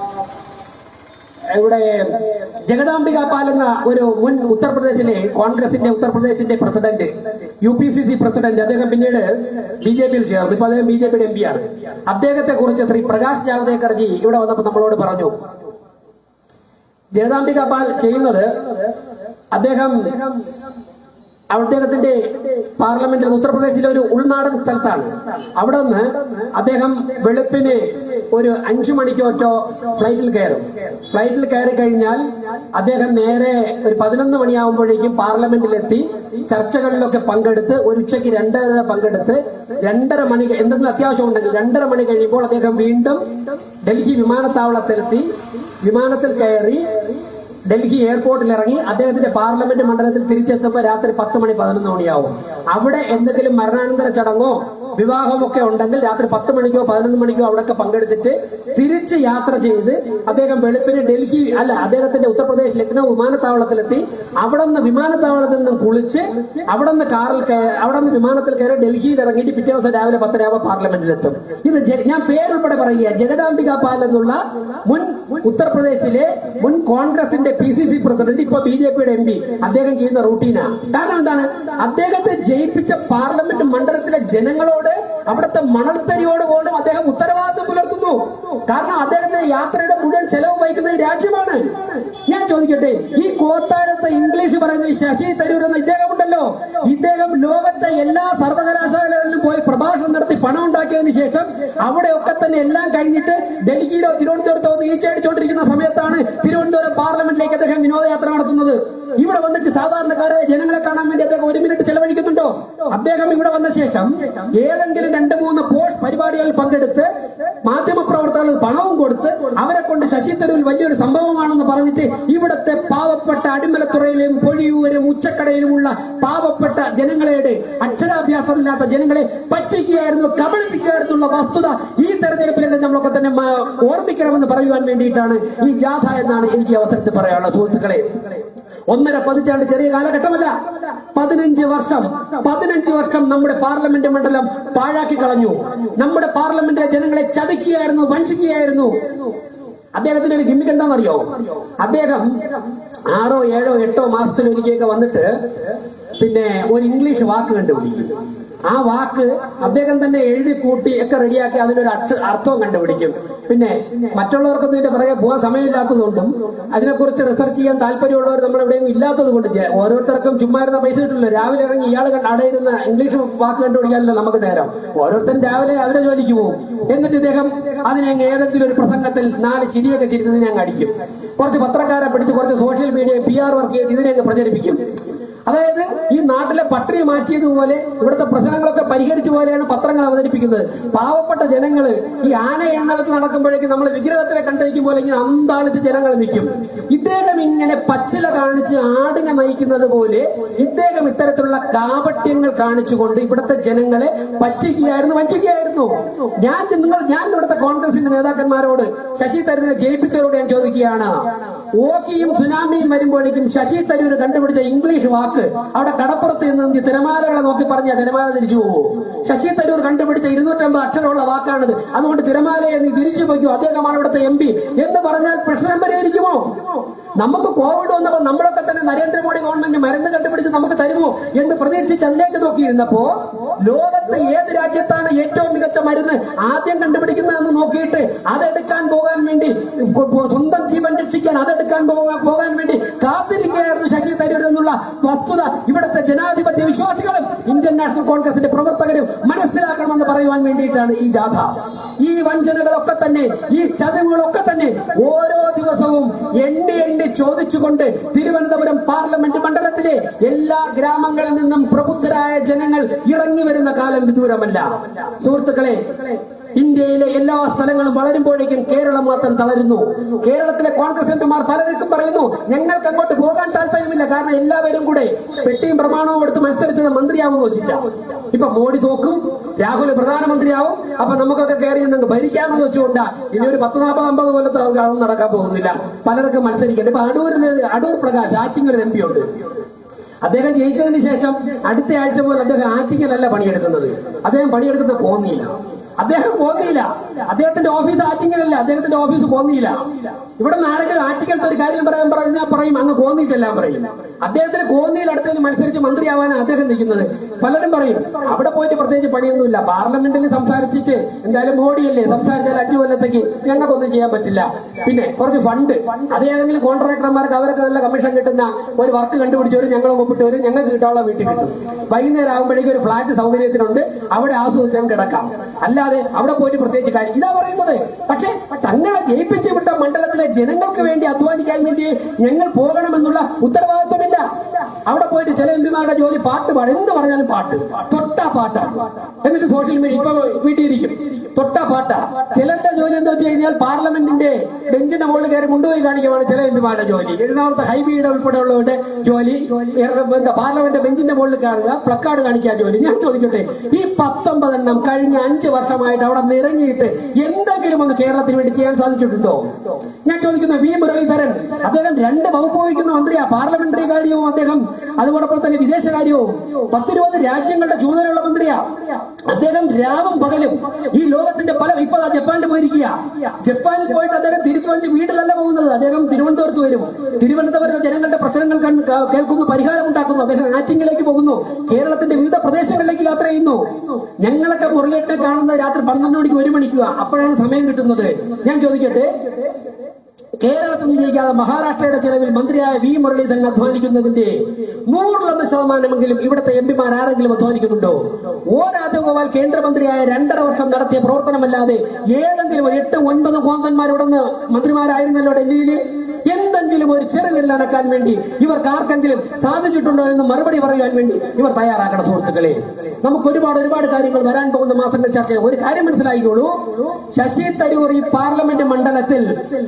ഇവിടെ ജഗദാംബിക പാൽ എന്ന ഒരു മുൻ ഉത്തർപ്രദേശിലെ കോൺഗ്രസിന്റെ ഉത്തർപ്രദേശിന്റെ president U P C C president അദ്ദേഹം പിന്നീട് ബി ജെ പിയിൽ ചേർന്നു ഇപ്പൊ അദ്ദേഹം ബി ജെ പിയുടെ എം പി ആണ് അദ്ദേഹത്തെ കുറിച്ച് ശ്രീ പ്രകാശ് ജാവ്ദേക്കർജി ഇവിടെ വന്നപ്പോൾ നമ്മളോട് പറഞ്ഞു ജഗദാംബിക പാൽ ചെയ്യുന്നത് അദ്ദേഹം അദ്ദേഹത്തിന്റെ പാർലമെന്റിൽ ഉത്തർപ്രദേശിലെ ഒരു ഉൾനാടൻ സ്ഥലത്താണ് അവിടെ നിന്ന് അദ്ദേഹം വെളുപ്പിന് ഒരു അഞ്ചു മണിക്ക് ഒറ്റ ഫ്ലൈറ്റിൽ കയറും ഫ്ലൈറ്റിൽ കയറി കഴിഞ്ഞാൽ അദ്ദേഹം നേരെ ഒരു പതിനൊന്ന് മണിയാകുമ്പോഴേക്കും പാർലമെന്റിലെത്തി ചർച്ചകളിലൊക്കെ പങ്കെടുത്ത് ഒരു ഉച്ചയ്ക്ക് രണ്ടര പങ്കെടുത്ത് രണ്ടര മണി എന്തെങ്കിലും അത്യാവശ്യം ഉണ്ടെങ്കിൽ രണ്ടര മണി കഴിയുമ്പോൾ അദ്ദേഹം വീണ്ടും ഡൽഹി വിമാനത്താവളത്തിലെത്തി വിമാനത്തിൽ കയറി ഡൽഹി എയർപോർട്ടിൽ ഇറങ്ങി അദ്ദേഹത്തിന്റെ പാർലമെന്റ് മണ്ഡലത്തിൽ തിരിച്ചെത്തുമ്പോൾ രാത്രി പത്ത് മണി പതിനൊന്ന് മണിയാവും അവിടെ എന്തെങ്കിലും മരണാനന്തര ചടങ്ങോ വിവാഹമൊക്കെ ഉണ്ടെങ്കിൽ രാത്രി പത്ത് മണിക്കോ പതിനൊന്ന് മണിക്കോ അവിടെയൊക്കെ പങ്കെടുത്തിട്ട് തിരിച്ച് യാത്ര ചെയ്ത് അദ്ദേഹം വെളുപ്പിന് ഡൽഹി അല്ല അദ്ദേഹത്തിന്റെ ഉത്തർപ്രദേശ് ലക്നൗ വിമാനത്താവളത്തിലെത്തി അവിടെ നിന്ന് വിമാനത്താവളത്തിൽ നിന്നും കുളിച്ച് അവിടെ നിന്ന് കാറിൽ കയറി അവിടെ നിന്ന് വിമാനത്തിൽ കയറി ഡൽഹിയിൽ ഇറങ്ങിയിട്ട് പിറ്റേ ദിവസം രാവിലെ പത്തരയാവുമ്പോൾ പാർലമെന്റിലെത്തും ഇത് ജ- ഞാൻ പേരുൾപ്പെടെ പറയുക ജഗദാംബിക പാൽ എന്നുള്ള മുൻ ഉത്തർപ്രദേശിലെ മുൻ കോൺഗ്രസിന്റെ പി സി സി പ്രസിഡന്റ് ഇപ്പൊ ബി ജെ പിയുടെ എം പി അദ്ദേഹം ചെയ്യുന്ന റൂട്ടീനാണ് കാരണം എന്താണ് അദ്ദേഹത്തെ ജയിപ്പിച്ച പാർലമെന്റ് മണ്ഡലത്തിലെ ജനങ്ങളോട് അവിടുത്തെ മണൽത്തരിയോട് പോലും അദ്ദേഹം ഉത്തരവാദിത്വം പുലർത്തുന്നു കാരണം അദ്ദേഹത്തിന്റെ യാത്രയുടെ മുഴുവൻ ചെലവ് വഹിക്കുന്നത് ഈ രാജ്യമാണ് ഞാൻ ചോദിക്കട്ടെ ഈ കോത്താഴത്തെ ഇംഗ്ലീഷ് പറയുന്ന ഈ ശശി തരൂർ എന്ന ഇദ്ദേഹമുണ്ടല്ലോ ഇദ്ദേഹം ലോകത്തെ എല്ലാ സർവകലാശാലകളിലും പോയി പ്രഭാഷണം നടത്തി പണം ഉണ്ടാക്കിയതിനു ശേഷം അവിടെയൊക്കെ തന്നെ എല്ലാം കഴിഞ്ഞിട്ട് ഡൽഹിയിലോ തിരുവനന്തപുരത്തോ ഒന്ന് ഈച്ചയടിച്ചുകൊണ്ടിരിക്കുന്ന സമയത്താണ് തിരുവനന്തപുരം പാർലമെന്റിലേക്ക് അദ്ദേഹം വിനോദയാത്ര നടത്തുന്നത് ഇവിടെ വന്നിട്ട് സാധാരണക്കാരെ ജനങ്ങളെ കാണാൻ വേണ്ടി അദ്ദേഹം ഒരു മിനിറ്റ് ചെലവഴിക്കുന്നുണ്ടോ അദ്ദേഹം ഇവിടെ വന്ന ശേഷം ഏതെങ്കിലും രണ്ട് മൂന്ന് പോസ്റ്റ് പരിപാടികളിൽ പങ്കെടുത്ത് മാധ്യമപ്രവർത്തകർക്ക് പണവും കൊടുത്ത് അവരെ കൊണ്ട് ശശി തരൂർ വലിയൊരു സംഭവമാണെന്ന് പറഞ്ഞിട്ട് ഇവിടുത്തെ പാവപ്പെട്ട അടിമലത്തുറയിലും പൊഴിയൂരും ഉച്ചക്കടയിലുമുള്ള പാവപ്പെട്ട ജനങ്ങളെ അക്ഷരാഭ്യാസമില്ലാത്ത ജനങ്ങളെ പറ്റിക്കുകയായിരുന്നു കബളിപ്പിക്കുകയായിരുന്നുള്ള വസ്തുത ഈ തെരഞ്ഞെടുപ്പിൽ നമ്മളൊക്കെ തന്നെ മ- ഓർമ്മിക്കണമെന്ന് പറയുവാൻ വേണ്ടിയിട്ടാണ് ഈ ജാഥ എന്നാണ് എനിക്ക് ഈ അവസരത്തിൽ പറയാനുള്ളത് സുഹൃത്തുക്കളെ ഒന്നര പതിറ്റാണ്ട് ചെറിയ കാലഘട്ടമല്ല പതിനഞ്ച് വർഷം പതിനഞ്ച് വർഷം നമ്മുടെ പാർലമെന്റ് മണ്ഡലം പാഴാക്കി കളഞ്ഞു നമ്മുടെ പാർലമെന്റിലെ ജനങ്ങളെ ചതിക്കുകയായിരുന്നു വഞ്ചിക്കുകയായിരുന്നു അദ്ദേഹത്തിന്റെ ഒരു ഗിമ്മിക്ക് എന്താണെന്നറിയോ അദ്ദേഹം ആറോ ഏഴോ എട്ടോ മാസത്തിലൊരിക്കലൊക്കെ വന്നിട്ട് പിന്നെ ഒരു ഇംഗ്ലീഷ് വാക്ക് കണ്ടുപിടിക്കും ആ വാക്ക് അദ്ദേഹം തന്നെ എഴുതി കൂട്ടി ഒക്കെ റെഡിയാക്കി അതിനൊരു അർത്ഥ അർത്ഥവും കണ്ടുപിടിക്കും പിന്നെ മറ്റുള്ളവർക്കൊന്നും ഇതിന്റെ പിറകെ പോകാൻ സമയമില്ലാത്തതുകൊണ്ടും അതിനെക്കുറിച്ച് റിസർച്ച് ചെയ്യാൻ താല്പര്യമുള്ളവർ നമ്മൾ എവിടെയും ഇല്ലാത്തത് കൊണ്ട് ജെ- ഓരോരുത്തർക്കും ചുമ്മാ ഇരുന്ന പൈസ കിട്ടില്ല രാവിലെ ഇറങ്ങി ഇയാൾ കണ്ട് അവിടെ ഇരുന്ന ഇംഗ്ലീഷ് വാക്ക് കണ്ടുപിടിക്കാനല്ലോ നമുക്ക് നേരം ഓരോരുത്തരും രാവിലെ അവരെ ജോലിക്ക് പോകും എന്നിട്ട് ഇദ്ദേഹം അതിനെ അങ്ങ് ഏതെങ്കിലും ഒരു പ്രസംഗത്തിൽ നാല് ചിരിയൊക്കെ ചിരിച്ചതിനെ അങ്ങ് അടിക്കും കുറച്ച് പത്രക്കാരെ പിടിച്ച് കുറച്ച് social media P R work ചെയ്ത് ഇതിനെ അങ്ങ് പ്രചരിപ്പിക്കും അതായത് ഈ നാട്ടിലെ പട്ടിണി മാറ്റിയതുപോലെ ഇവിടുത്തെ പ്രശ്നങ്ങളൊക്കെ പരിഹരിച്ച പോലെയാണ് പത്രങ്ങൾ അവതരിപ്പിക്കുന്നത് പാവപ്പെട്ട ജനങ്ങള് ഈ ആന എണ്ണലത്ത് നടക്കുമ്പോഴേക്കും നമ്മൾ വിഗ്രഹത്തിലെ കണ്ടിരിക്കും പോലെ ഇങ്ങനെ അന്താളിച്ച് ജനങ്ങൾ നിൽക്കും ഇദ്ദേഹം ഇങ്ങനെ പച്ചില കാണിച്ച് ആടിനെ നയിക്കുന്നത് പോലെ ഇദ്ദേഹം ഇത്തരത്തിലുള്ള കാപട്യങ്ങൾ കാണിച്ചുകൊണ്ട് ഇവിടുത്തെ ജനങ്ങളെ പറ്റിക്കുകയായിരുന്നു വഞ്ചിക്കുകയായിരുന്നു ഞാൻ നിങ്ങൾ ഞാൻ ഇവിടുത്തെ കോൺഗ്രസിന്റെ നേതാക്കന്മാരോട് ശശി തരൂരിനെ ജയിപ്പിച്ചവരോട് ഞാൻ ചോദിക്കുകയാണ് ഓക്കിയും സുനാമിയും വരുമ്പോഴേക്കും ശശി തരൂർ കണ്ടുപിടിച്ച ഇംഗ്ലീഷ് വാക്ക് അവിടെ കടപ്പുറത്ത് നിന്ന് തിരമാലകളെ നോക്കി പറഞ്ഞ തിരമാല തിരിച്ചു പോകുമോ ശശി തരൂർ കണ്ടുപിടിച്ച ഇരുന്നൂറ്റമ്പത് അക്ഷരമുള്ള വാക്കാണിത് അതുകൊണ്ട് തിരമാലയെ നീ തിരിച്ചു പോയിക്കോ അദ്ദേഹമാണ് ഇവിടുത്തെ എം പി എന്ന് പറഞ്ഞാൽ പ്രശ്നം പരിഹരിക്കുമോ നമുക്ക് കോവിഡ് വന്നപ്പോൾ നമ്മളൊക്കെ തന്നെ നരേന്ദ്രമോദി ഗവൺമെന്റ് മരുന്ന് കണ്ടുപിടിച്ച് നമുക്ക് തരുമോ എന്ന് പ്രതീക്ഷിച്ച് അതിലേക്ക് നോക്കിയിരുന്നപ്പോ ലോകത്തെ ഏത് രാജ്യത്താണ് ഏറ്റവും മികച്ച മരുന്ന് ആദ്യം കണ്ടുപിടിക്കുന്നതെന്ന് നോക്കിയിട്ട് അതെടുക്കാൻ പോകാൻ വേണ്ടി കൊ- കൊ- സ്വന്തം ജീവൻ രക്ഷിക്കാൻ അതെടുക്കാൻ പോകാൻ പോകാൻ വേണ്ടി കാത്തിരിക്കുകയായിരുന്നു ശശി തരൂർ എന്നുള്ള വസ്തുത ഇവിടുത്തെ ജനാധിപത്യ വിശ്വാസികളും ഇന്ത്യൻ നാഷണൽ കോൺഗ്രസിന്റെ പ്രവർത്തകരും മനസ്സിലാക്കണമെന്ന് പറയുവാൻ വേണ്ടിയിട്ടാണ് ഈ ജാഥ ഈ വഞ്ചനകളൊക്കെ തന്നെ ഈ ചതിവുകളൊക്കെ തന്നെ ഓരോ ദിവസവും എണ്ണി എണ്ണി ചോദിച്ചുകൊണ്ട് തിരുവനന്തപുരം പാർലമെന്റ് മണ്ഡലത്തിലെ എല്ലാ ഗ്രാമങ്ങളിൽ നിന്നും പ്രബുദ്ധരായ ജനങ്ങൾ ഇറങ്ങി വരുന്ന കാലം വിദൂരമല്ല സുഹൃത്തുക്കളെ ഇന്ത്യയിലെ എല്ലാ സ്ഥലങ്ങളും വളരുമ്പോഴേക്കും കേരളം മാത്രം തളരുന്നു കേരളത്തിലെ കോൺഗ്രസ് എംപിമാർ പലർക്കും പറയുന്നു ഞങ്ങൾക്ക് അങ്ങോട്ട് പോകാൻ താല്പര്യമില്ല കാരണം എല്ലാവരും കൂടെ പെട്ടിയും പ്രമാണവും എടുത്ത് മത്സരിച്ചത് മന്ത്രിയാവുമെന്ന് വെച്ചിട്ടാ ഇപ്പൊ മോഡി തോക്കും രാഹുൽ പ്രധാനമന്ത്രിയാവും അപ്പൊ നമുക്കൊക്കെ കയറി നിന്ന് ഭരിക്കാമെന്ന് വെച്ചുകൊണ്ടാ ഇനി ഒരു പത്ത് നാൽപ്പത് അമ്പത് കൊല്ലത്ത് അതൊന്നും നടക്കാൻ പോകുന്നില്ല പലർക്കും മത്സരിക്കേണ്ട ഇപ്പൊ അടൂരിന് അടൂർ പ്രകാശ് ആറ്റിങ്ങൽ ഒരു എം പി ഉണ്ട് അദ്ദേഹം ജയിച്ചതിന് ശേഷം അടുത്ത ആഴ്ച മുതൽ അദ്ദേഹം ആറ്റിങ്ങലല്ല പണിയെടുക്കുന്നത് അദ്ദേഹം പണിയെടുക്കുന്നത് കോന്നിയില്ല അദ്ദേഹം കോന്നിയില്ല അദ്ദേഹത്തിന്റെ ഓഫീസ് ആറ്റിങ്ങലല്ല അദ്ദേഹത്തിന്റെ ഓഫീസ് കോന്നിയില്ല ഇവിടെ നിന്ന് ആരെങ്കിലും ആറ്റിങ്ങലത്തെ ഒരു കാര്യം പറയാൻ പറഞ്ഞാൽ പറയും അങ്ങ് കോന്നി ചെല്ലാൻ പറയും അദ്ദേഹത്തിന് കോന്നിയിൽ അടുത്തതിന് മത്സരിച്ച് മന്ത്രിയാവാനാണ് അദ്ദേഹം നിൽക്കുന്നത് പലരും പറയും അവിടെ പോയിട്ട് പ്രത്യേകിച്ച് പണിയൊന്നുമില്ല പാർലമെന്റിൽ സംസാരിച്ചിട്ട് എന്തായാലും മോഡിയല്ലേ സംസാരിച്ചാൽ അഞ്ചു കൊല്ലത്തേക്ക് ഞങ്ങൾക്കൊന്നും ചെയ്യാൻ പറ്റില്ല പിന്നെ കുറച്ച് ഫണ്ട് അത് ഏതെങ്കിലും കോൺട്രാക്ടർമാർക്ക് അവർക്ക് നല്ല കമ്മീഷൻ കിട്ടുന്ന ഒരു വർക്ക് കണ്ടുപിടിച്ചവരും ഞങ്ങൾ ഒപ്പിട്ടവരും ഞങ്ങൾക്ക് കിട്ടാനുള്ള വീട്ടിൽ കിട്ടും വൈകുന്നേരം ആകുമ്പോഴേക്കും ഒരു ഫ്ലാറ്റ് സൗകര്യത്തിനുണ്ട് അവിടെ ആസ്വദിച്ചാൽ കിടക്കാം അല്ലാതെ അവിടെ പോയിട്ട് പ്രത്യേകിച്ച് കാര്യം ഇതാ പറയുന്നത് പക്ഷേ തങ്ങളെ ജയിപ്പിച്ചു വിട്ട മണ്ഡലത്തിലെ ജനങ്ങൾക്ക് വേണ്ടി അധ്വാനിക്കാൻ വേണ്ടി ഞങ്ങൾ പോകണമെന്നുള്ള ഉത്തരവാദിത്വമില്ല അവിടെ പോയിട്ട് ചില എംപിമാരുടെ ജോലി പാട്ട് പാടും എന്ത് പറഞ്ഞാലും പാട്ട് തൊട്ടാ പാട്ടാണ് എന്നിട്ട് സോഷ്യൽ മീഡിയ ഇപ്പൊ വീട്ടിലിരിക്കും തൊട്ടാ പാട്ടാ ചിലരുടെ ജോലി എന്താ വെച്ച് കഴിഞ്ഞാൽ പാർലമെന്റിന്റെ ബെഞ്ചിന്റെ മുകളിൽ കയറി കൊണ്ടുപോയി കാണിക്കുവാണ് ചില എംപിമാരുടെ ജോലി എറണാകുളത്തെ ഹൈബിയുടെ ഉൾപ്പെടെയുള്ളവരുടെ ജോലി എറ- എന്താ പാർലമെന്റ് ബെഞ്ചിന്റെ മുകളിൽ കാണുക പ്ലക്കാർഡ് കാണിക്കാൻ ജോലി ഞാൻ ചോദിക്കട്ടെ ഈ പത്തൊമ്പതെണ്ണം കഴിഞ്ഞ അഞ്ച് വർഷമായിട്ട് അവിടെ നിറങ്ങിയിട്ട് എന്തെങ്കിലും ഒന്ന് കേരളത്തിന് വേണ്ടി ചെയ്യാൻ സാധിച്ചിട്ടുണ്ടോ ഞാൻ ചോദിക്കുന്ന വി മുരളീധരൻ അദ്ദേഹം രണ്ട് വകുപ്പ് വഹിക്കുന്ന മന്ത്രിയാ പാർലമെന്ററി കാര്യവും അദ്ദേഹം അതുപോലൊപ്പം തന്നെ വിദേശകാര്യവും പത്തിരുപത് രാജ്യങ്ങളുടെ ചുമതലയുള്ള മന്ത്രിയാ അദ്ദേഹം രാവും പകലും ഈ ലോകത്തിന്റെ പല ഇപ്പൊ ദാ ജപ്പാനിൽ പോയിരിക്കുക ജപ്പാനിൽ പോയിട്ട് അദ്ദേഹം തിരിച്ചു വന്ന് വീട്ടിലല്ല പോകുന്നത് അദ്ദേഹം തിരുവനന്തപുരത്ത് വരും തിരുവനന്തപുരം ജനങ്ങളുടെ പ്രശ്നങ്ങൾ കണ്ട് ക- കേൾക്കുന്നു പരിഹാരം ഉണ്ടാക്കുന്നു അദ്ദേഹം ആറ്റിങ്ങിലേക്ക് പോകുന്നു കേരളത്തിന്റെ വിവിധ പ്രദേശങ്ങളിലേക്ക് യാത്ര ചെയ്യുന്നു ഞങ്ങളൊക്കെ മുരളിയേട്ടനെ കാണുന്നത് രാത്രി പന്ത്രണ്ട് മണിക്ക് ഒരു മണിക്കുക അപ്പോഴാണ് സമയം കിട്ടുന്നത് ഞാൻ ചോദിക്കട്ടെ കേരളത്തിൽ നിന്ന് ജയിക്കാതെ മഹാരാഷ്ട്രയുടെ ചെലവിൽ മന്ത്രിയായ വി മുരളീധരൻ അധ്വാനിക്കുന്നതിന്റെ നൂറിലൊന്ന് ശതമാനമെങ്കിലും ഇവിടുത്തെ എം പിമാർ ആരെങ്കിലും അധ്വാനിക്കുന്നുണ്ടോ ഓ രാജഗോപാൽ കേന്ദ്രമന്ത്രിയായ രണ്ടര വർഷം നടത്തിയ പ്രവർത്തനമല്ലാതെ ഏതെങ്കിലും ഒരു എട്ട് ഒൻപത് കോന്തന്മാർ ഇവിടെ നിന്ന് മന്ത്രിമാരായിരുന്നല്ലോ ഡൽഹിയിൽ എന്തെങ്കിലും ഒരു ചെറുവിരൽ അനക്കാൻ വേണ്ടി ഇവർക്ക് ആർക്കെങ്കിലും സാധിച്ചിട്ടുണ്ടോ എന്ന് മറുപടി പറയാൻ വേണ്ടി ഇവർ തയ്യാറാക്കണം സുഹൃത്തുക്കളെ നമുക്ക് ഒരുപാട് ഒരുപാട് കാര്യങ്ങൾ വരാൻ പോകുന്ന മാസങ്ങൾ ചർച്ച ചെയ്യാം ഒരു കാര്യം മനസ്സിലായിക്കോളൂ ശശി തരൂർ ഈ പാർലമെന്റ് മണ്ഡലത്തിൽ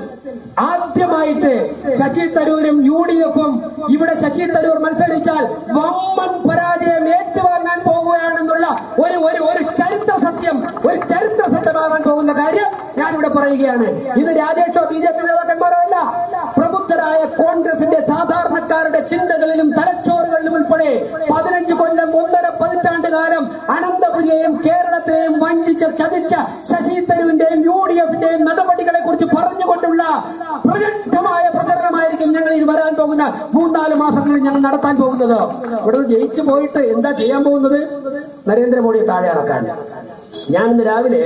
ആദ്യമായിട്ട് ശശി തരൂരും യു ഡി എഫും ഇവിടെ ശശി തരൂർ മത്സരിച്ചാൽ വമ്മൻ പരാജയം ഏറ്റുവാങ്ങാൻ പോകുകയാണെന്നുള്ള ഒരു ഒരു ഒരു ചരിത്ര സത്യം ഒരു ചരിത്ര സത്യമാകാൻ പോകുന്ന കാര്യം ഞാനിവിടെ പറയുകയാണ് ഇത് രാജേഷോ ബി ജെ പി നേതാക്കന്മാരോ അല്ല പ്രബുദ്ധരായ കോൺഗ്രസിന്റെ സാധാരണക്കാരുടെ ചിന്തകളിലും തലച്ചോറുകളിലും ഉൾപ്പെടെ പതിനഞ്ച് കൊല്ലം ഒന്നര പതിറ്റാണ്ട് കാലം അനന്തപുരിയെയും കേരളത്തെയും വഞ്ചിച്ച് ചതിച്ച ശശി തരൂരിന്റെയും യു ഡി എഫിന്റെയും നടപടികളെ കുറിച്ച് പറഞ്ഞുകൊണ്ടുള്ള പ്രചണ്ഡമായ പ്രചരണമായിരിക്കും ഞങ്ങൾ ഇനി വരാൻ പോകുന്ന മൂന്നാല് മാസങ്ങളിൽ ഞങ്ങൾ നടത്താൻ പോകുന്നത് ഇവിടെ നിന്ന് ജയിച്ചു പോയിട്ട് എന്താ ചെയ്യാൻ പോകുന്നത് നരേന്ദ്രമോദിയെ താഴെ ഇറക്കാൻ ഞാൻ ഇന്ന് രാവിലെ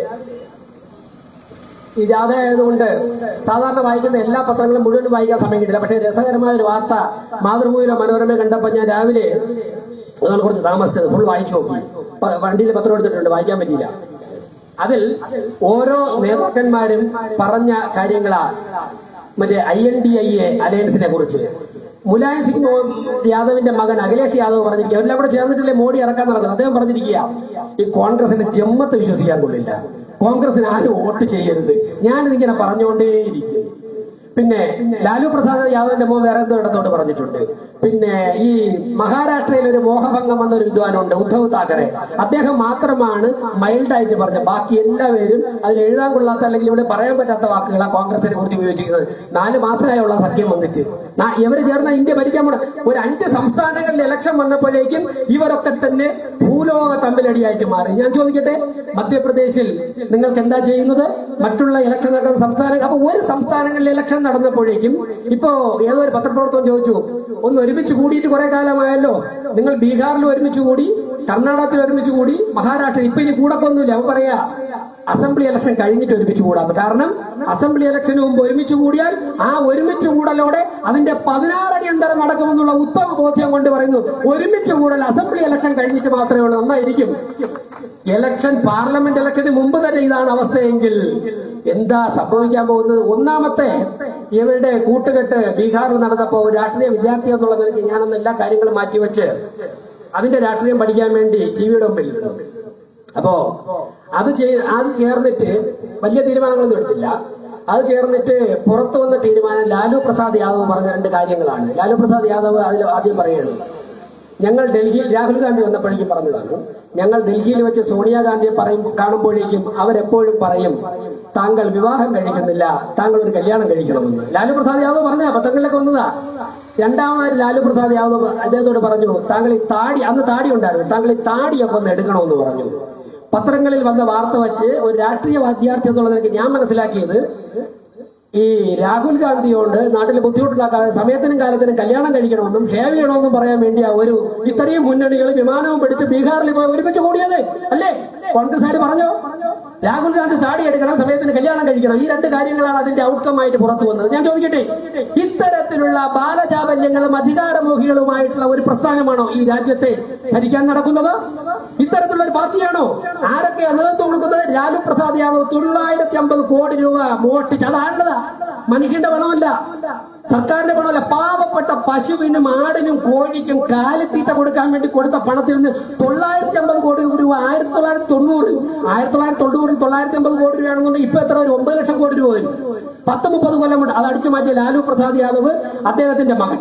ഈ ജാഥ ആയതുകൊണ്ട് സാധാരണ വായിക്കുന്ന എല്ലാ പത്രങ്ങളും മുഴുവൻ വായിക്കാൻ സമയം കിട്ടില്ല പക്ഷേ രസകരമായ ഒരു വാർത്ത മാതൃഭൂമിയിലോ മനോരമ കണ്ടപ്പോൾ ഞാൻ രാവിലെ അതാണ് കുറച്ച് താമസിച്ചത് ഫുൾ വായിച്ചു നോക്കി പ- വണ്ടിയിൽ പത്രം എടുത്തിട്ടുണ്ട് വായിക്കാൻ പറ്റിയില്ല അതിൽ ഓരോ നേതാക്കന്മാരും പറഞ്ഞ കാര്യങ്ങളാ മറ്റേ I N D I A അലയൻസിനെ കുറിച്ച് മുലായം സിംഗ് യാദവിന്റെ മകൻ അഖിലേഷ് യാദവ് പറഞ്ഞിരിക്കുക അവരെല്ലാം കൂടെ ചേർന്നിട്ടില്ലേ മോഡി ഇറക്കാൻ നടക്കുന്നത് അദ്ദേഹം പറഞ്ഞിരിക്കുക ഈ കോൺഗ്രസിന്റെ ജമ്മത്ത് വിശ്വസിക്കാൻ കൊള്ളില്ല കോൺഗ്രസിന് ആരും വോട്ട് ചെയ്യരുത് ഞാനിതിങ്ങനെ പറഞ്ഞുകൊണ്ടേയിരിക്കും പിന്നെ ലാലു പ്രസാദ് യാദവിന്റെ മോൻ വേറെ എന്തോ ഇടത്തോട്ട് പറഞ്ഞിട്ടുണ്ട് പിന്നെ ഈ മഹാരാഷ്ട്രയിൽ ഒരു മോഹഭംഗം വന്ന ഒരു വിദ്വാനുണ്ട് ഉദ്ധവ് താക്കറെ അദ്ദേഹം മാത്രമാണ് മൈൽഡായിട്ട് പറഞ്ഞ ബാക്കി എല്ലാവരും അതിൽ എഴുതാൻ കൊള്ളാത്ത അല്ലെങ്കിൽ ഇവിടെ പറയാൻ പറ്റാത്ത വാക്കുകളാണ് കോൺഗ്രസിനെ കുറിച്ച് ഉപയോഗിച്ചിരിക്കുന്നത് നാല് മാസമായുള്ള സഖ്യം വന്നിട്ട് നാ- ഇവര് ചേർന്ന ഇന്ത്യ ഭരിക്കാൻ പോണ ഒരു അഞ്ച് സംസ്ഥാനങ്ങളിൽ ഇലക്ഷൻ വന്നപ്പോഴേക്കും ഇവരൊക്കെ തന്നെ ഭൂലോക തമ്മിലടിയായിട്ട് മാറി ഞാൻ ചോദിക്കട്ടെ മധ്യപ്രദേശിൽ നിങ്ങൾക്ക് എന്താ ചെയ്യുന്നത് മറ്റുള്ള ഇലക്ഷൻ നടക്കുന്ന സംസ്ഥാനങ്ങൾ അപ്പൊ ഒരു സംസ്ഥാനങ്ങളിൽ ഇലക്ഷൻ നടന്നപ്പോഴേക്കും ഇപ്പോ ഏതോ ഒരു പത്രപ്രവർത്തകൻ ചോദിച്ചു ഒന്ന് ഒരു ഒരുമിച്ച് കൂടിയിട്ട് കുറെ കാലമായല്ലോ നിങ്ങൾ ബീഹാറിൽ ഒരുമിച്ച് കൂടി കർണാടകത്തിൽ ഒരുമിച്ച് കൂടി മഹാരാഷ്ട്ര ഇപ്പൊ ഇനി കൂടക്കൊന്നുമില്ല അവൻ പറയാ അസംബ്ലി ഇലക്ഷൻ കഴിഞ്ഞിട്ട് ഒരുമിച്ച് കൂടാം കാരണം അസംബ്ലി ഇലക്ഷന് മുമ്പ് ഒരുമിച്ച് കൂടിയാൽ ആ ഒരുമിച്ച് കൂടലോടെ അതിന്റെ പതിനാറടി അന്തരം നടക്കുമെന്നുള്ള ഉത്തമ ബോധ്യം കൊണ്ട് പറയുന്നു ഒരുമിച്ച് കൂടൽ അസംബ്ലി ഇലക്ഷൻ കഴിഞ്ഞിട്ട് മാത്രമേ ഉള്ളൂ നന്നായിരിക്കും ഇലക്ഷൻ പാർലമെന്റ് ഇലക്ഷന് മുമ്പ് തന്നെ ഇതാണ് അവസ്ഥയെങ്കിൽ എന്താ സംഭവിക്കാൻ പോകുന്നത് ഒന്നാമത്തെ ഇവരുടെ കൂട്ടുകെട്ട് ബീഹാറിൽ നടന്നപ്പോ ഒരു രാഷ്ട്രീയ വിദ്യാർത്ഥി എന്നുള്ള നിലയ്ക്ക് ഞാനന്ന് എല്ലാ കാര്യങ്ങളും മാറ്റിവെച്ച് അതിന്റെ രാഷ്ട്രീയം പഠിക്കാൻ വേണ്ടി ടി വിയുടെ മുമ്പിൽ ഇരുന്നു. അപ്പോ അത് ചെയ് അത് ചേർന്നിട്ട് വലിയ തീരുമാനങ്ങളൊന്നും എടുത്തില്ല അത് ചേർന്നിട്ട് പുറത്തു വന്ന തീരുമാനം ലാലു പ്രസാദ് യാദവ് പറഞ്ഞ രണ്ട് കാര്യങ്ങളാണ് ലാലു പ്രസാദ് യാദവ് അതിൽ ആദ്യം പറയുകയാണ് ഞങ്ങൾ ഡൽഹിയിൽ രാഹുൽ ഗാന്ധി വന്നപ്പോഴേക്കും പറഞ്ഞതാണ് ഞങ്ങൾ ഡൽഹിയിൽ വെച്ച് സോണിയാഗാന്ധിയെ പറയും കാണുമ്പോഴേക്കും അവരെപ്പോഴും പറയും താങ്കൾ വിവാഹം കഴിക്കുന്നില്ല താങ്കൾ ഒരു കല്യാണം കഴിക്കണമെന്ന് ലാലു പ്രസാദ് യാദവ് പറഞ്ഞ പത്രങ്ങളിലൊക്കെ വന്നതാ രണ്ടാമതായി ലാലു പ്രസാദ് യാദവ് അദ്ദേഹത്തോട് പറഞ്ഞു താങ്കൾ ഈ താടി അന്ന് താടി ഉണ്ടായിരുന്നു താങ്കൾ ഈ താടിയൊക്കെ ഒന്ന് എടുക്കണമെന്ന് പറഞ്ഞു പത്രങ്ങളിൽ വന്ന വാർത്ത വെച്ച് ഒരു രാഷ്ട്രീയ വിദ്യാർത്ഥി എന്നുള്ള നിലയ്ക്ക് ഞാൻ മനസ്സിലാക്കിയത് ഈ രാഹുൽ ഗാന്ധിയോട് നാട്ടിൽ ബുദ്ധിമുട്ടുണ്ടാക്കാതെ സമയത്തിനും കാലത്തിനും കല്യാണം കഴിക്കണമെന്നും ഷേവ് ചെയ്യണമെന്നും പറയാൻ വേണ്ടിയാ ഒരു ഇത്രയും മുന്നണികൾ വിമാനവും പിടിച്ച് ബീഹാറിൽ പോയി ഒരുമിച്ച് കൂടിയത് അല്ലേ കോൺഗ്രസ്സുകാർ പറഞ്ഞോ രാഹുൽ ഗാന്ധി താടി എടുക്കണം സമയത്തിന് കല്യാണം കഴിക്കണം ഈ രണ്ട് കാര്യങ്ങളാണ് അതിന്റെ ഔട്ട്കം ആയിട്ട് പുറത്തു വന്നത് ഞാൻ ചോദിക്കട്ടെ ഇത്തരത്തിലുള്ള ബാലചാബല്യങ്ങളും അധികാരമോഹികളുമായിട്ടുള്ള ഒരു പ്രസ്ഥാനമാണോ ഈ രാജ്യത്തെ ഭരിക്കാൻ നടക്കുന്നത് ഇത്തരത്തിലുള്ള ഒരു പാർട്ടിയാണോ ആരൊക്കെ നേതൃത്വം കൊടുക്കുന്നത് ലാലു പ്രസാദ് യാദവ് തൊള്ളായിരത്തി അമ്പത് കോടി രൂപ മോഷ്ടിച്ച് അതാണതാ മനുഷ്യന്റെ പണമല്ല സർക്കാരിന്റെ പണമല്ല പാവപ്പെട്ട പശുവിനും ആടിനും കോഴിക്കും കാലിത്തീറ്റ കൊടുക്കാൻ വേണ്ടി കൊടുത്ത പണത്തിൽ നിന്ന് തൊള്ളായിരത്തി അമ്പത് കോടി രൂപ ആയിരത്തി തൊള്ളായിരത്തി തൊണ്ണൂറ് ആയിരത്തി തൊള്ളായിരത്തി തൊണ്ണൂറിൽ തൊള്ളായിരത്തി അമ്പത് കോടി രൂപയാണെന്നുണ്ടെങ്കിൽ ഇപ്പൊ എത്ര വരും ഒമ്പത് ലക്ഷം കോടി രൂപ വരും പത്ത് മുപ്പത് കൊല്ലം കൊണ്ട് അത് അടിച്ചു മാറ്റിയ ലാലു പ്രസാദ് യാദവ് അദ്ദേഹത്തിന്റെ മകൻ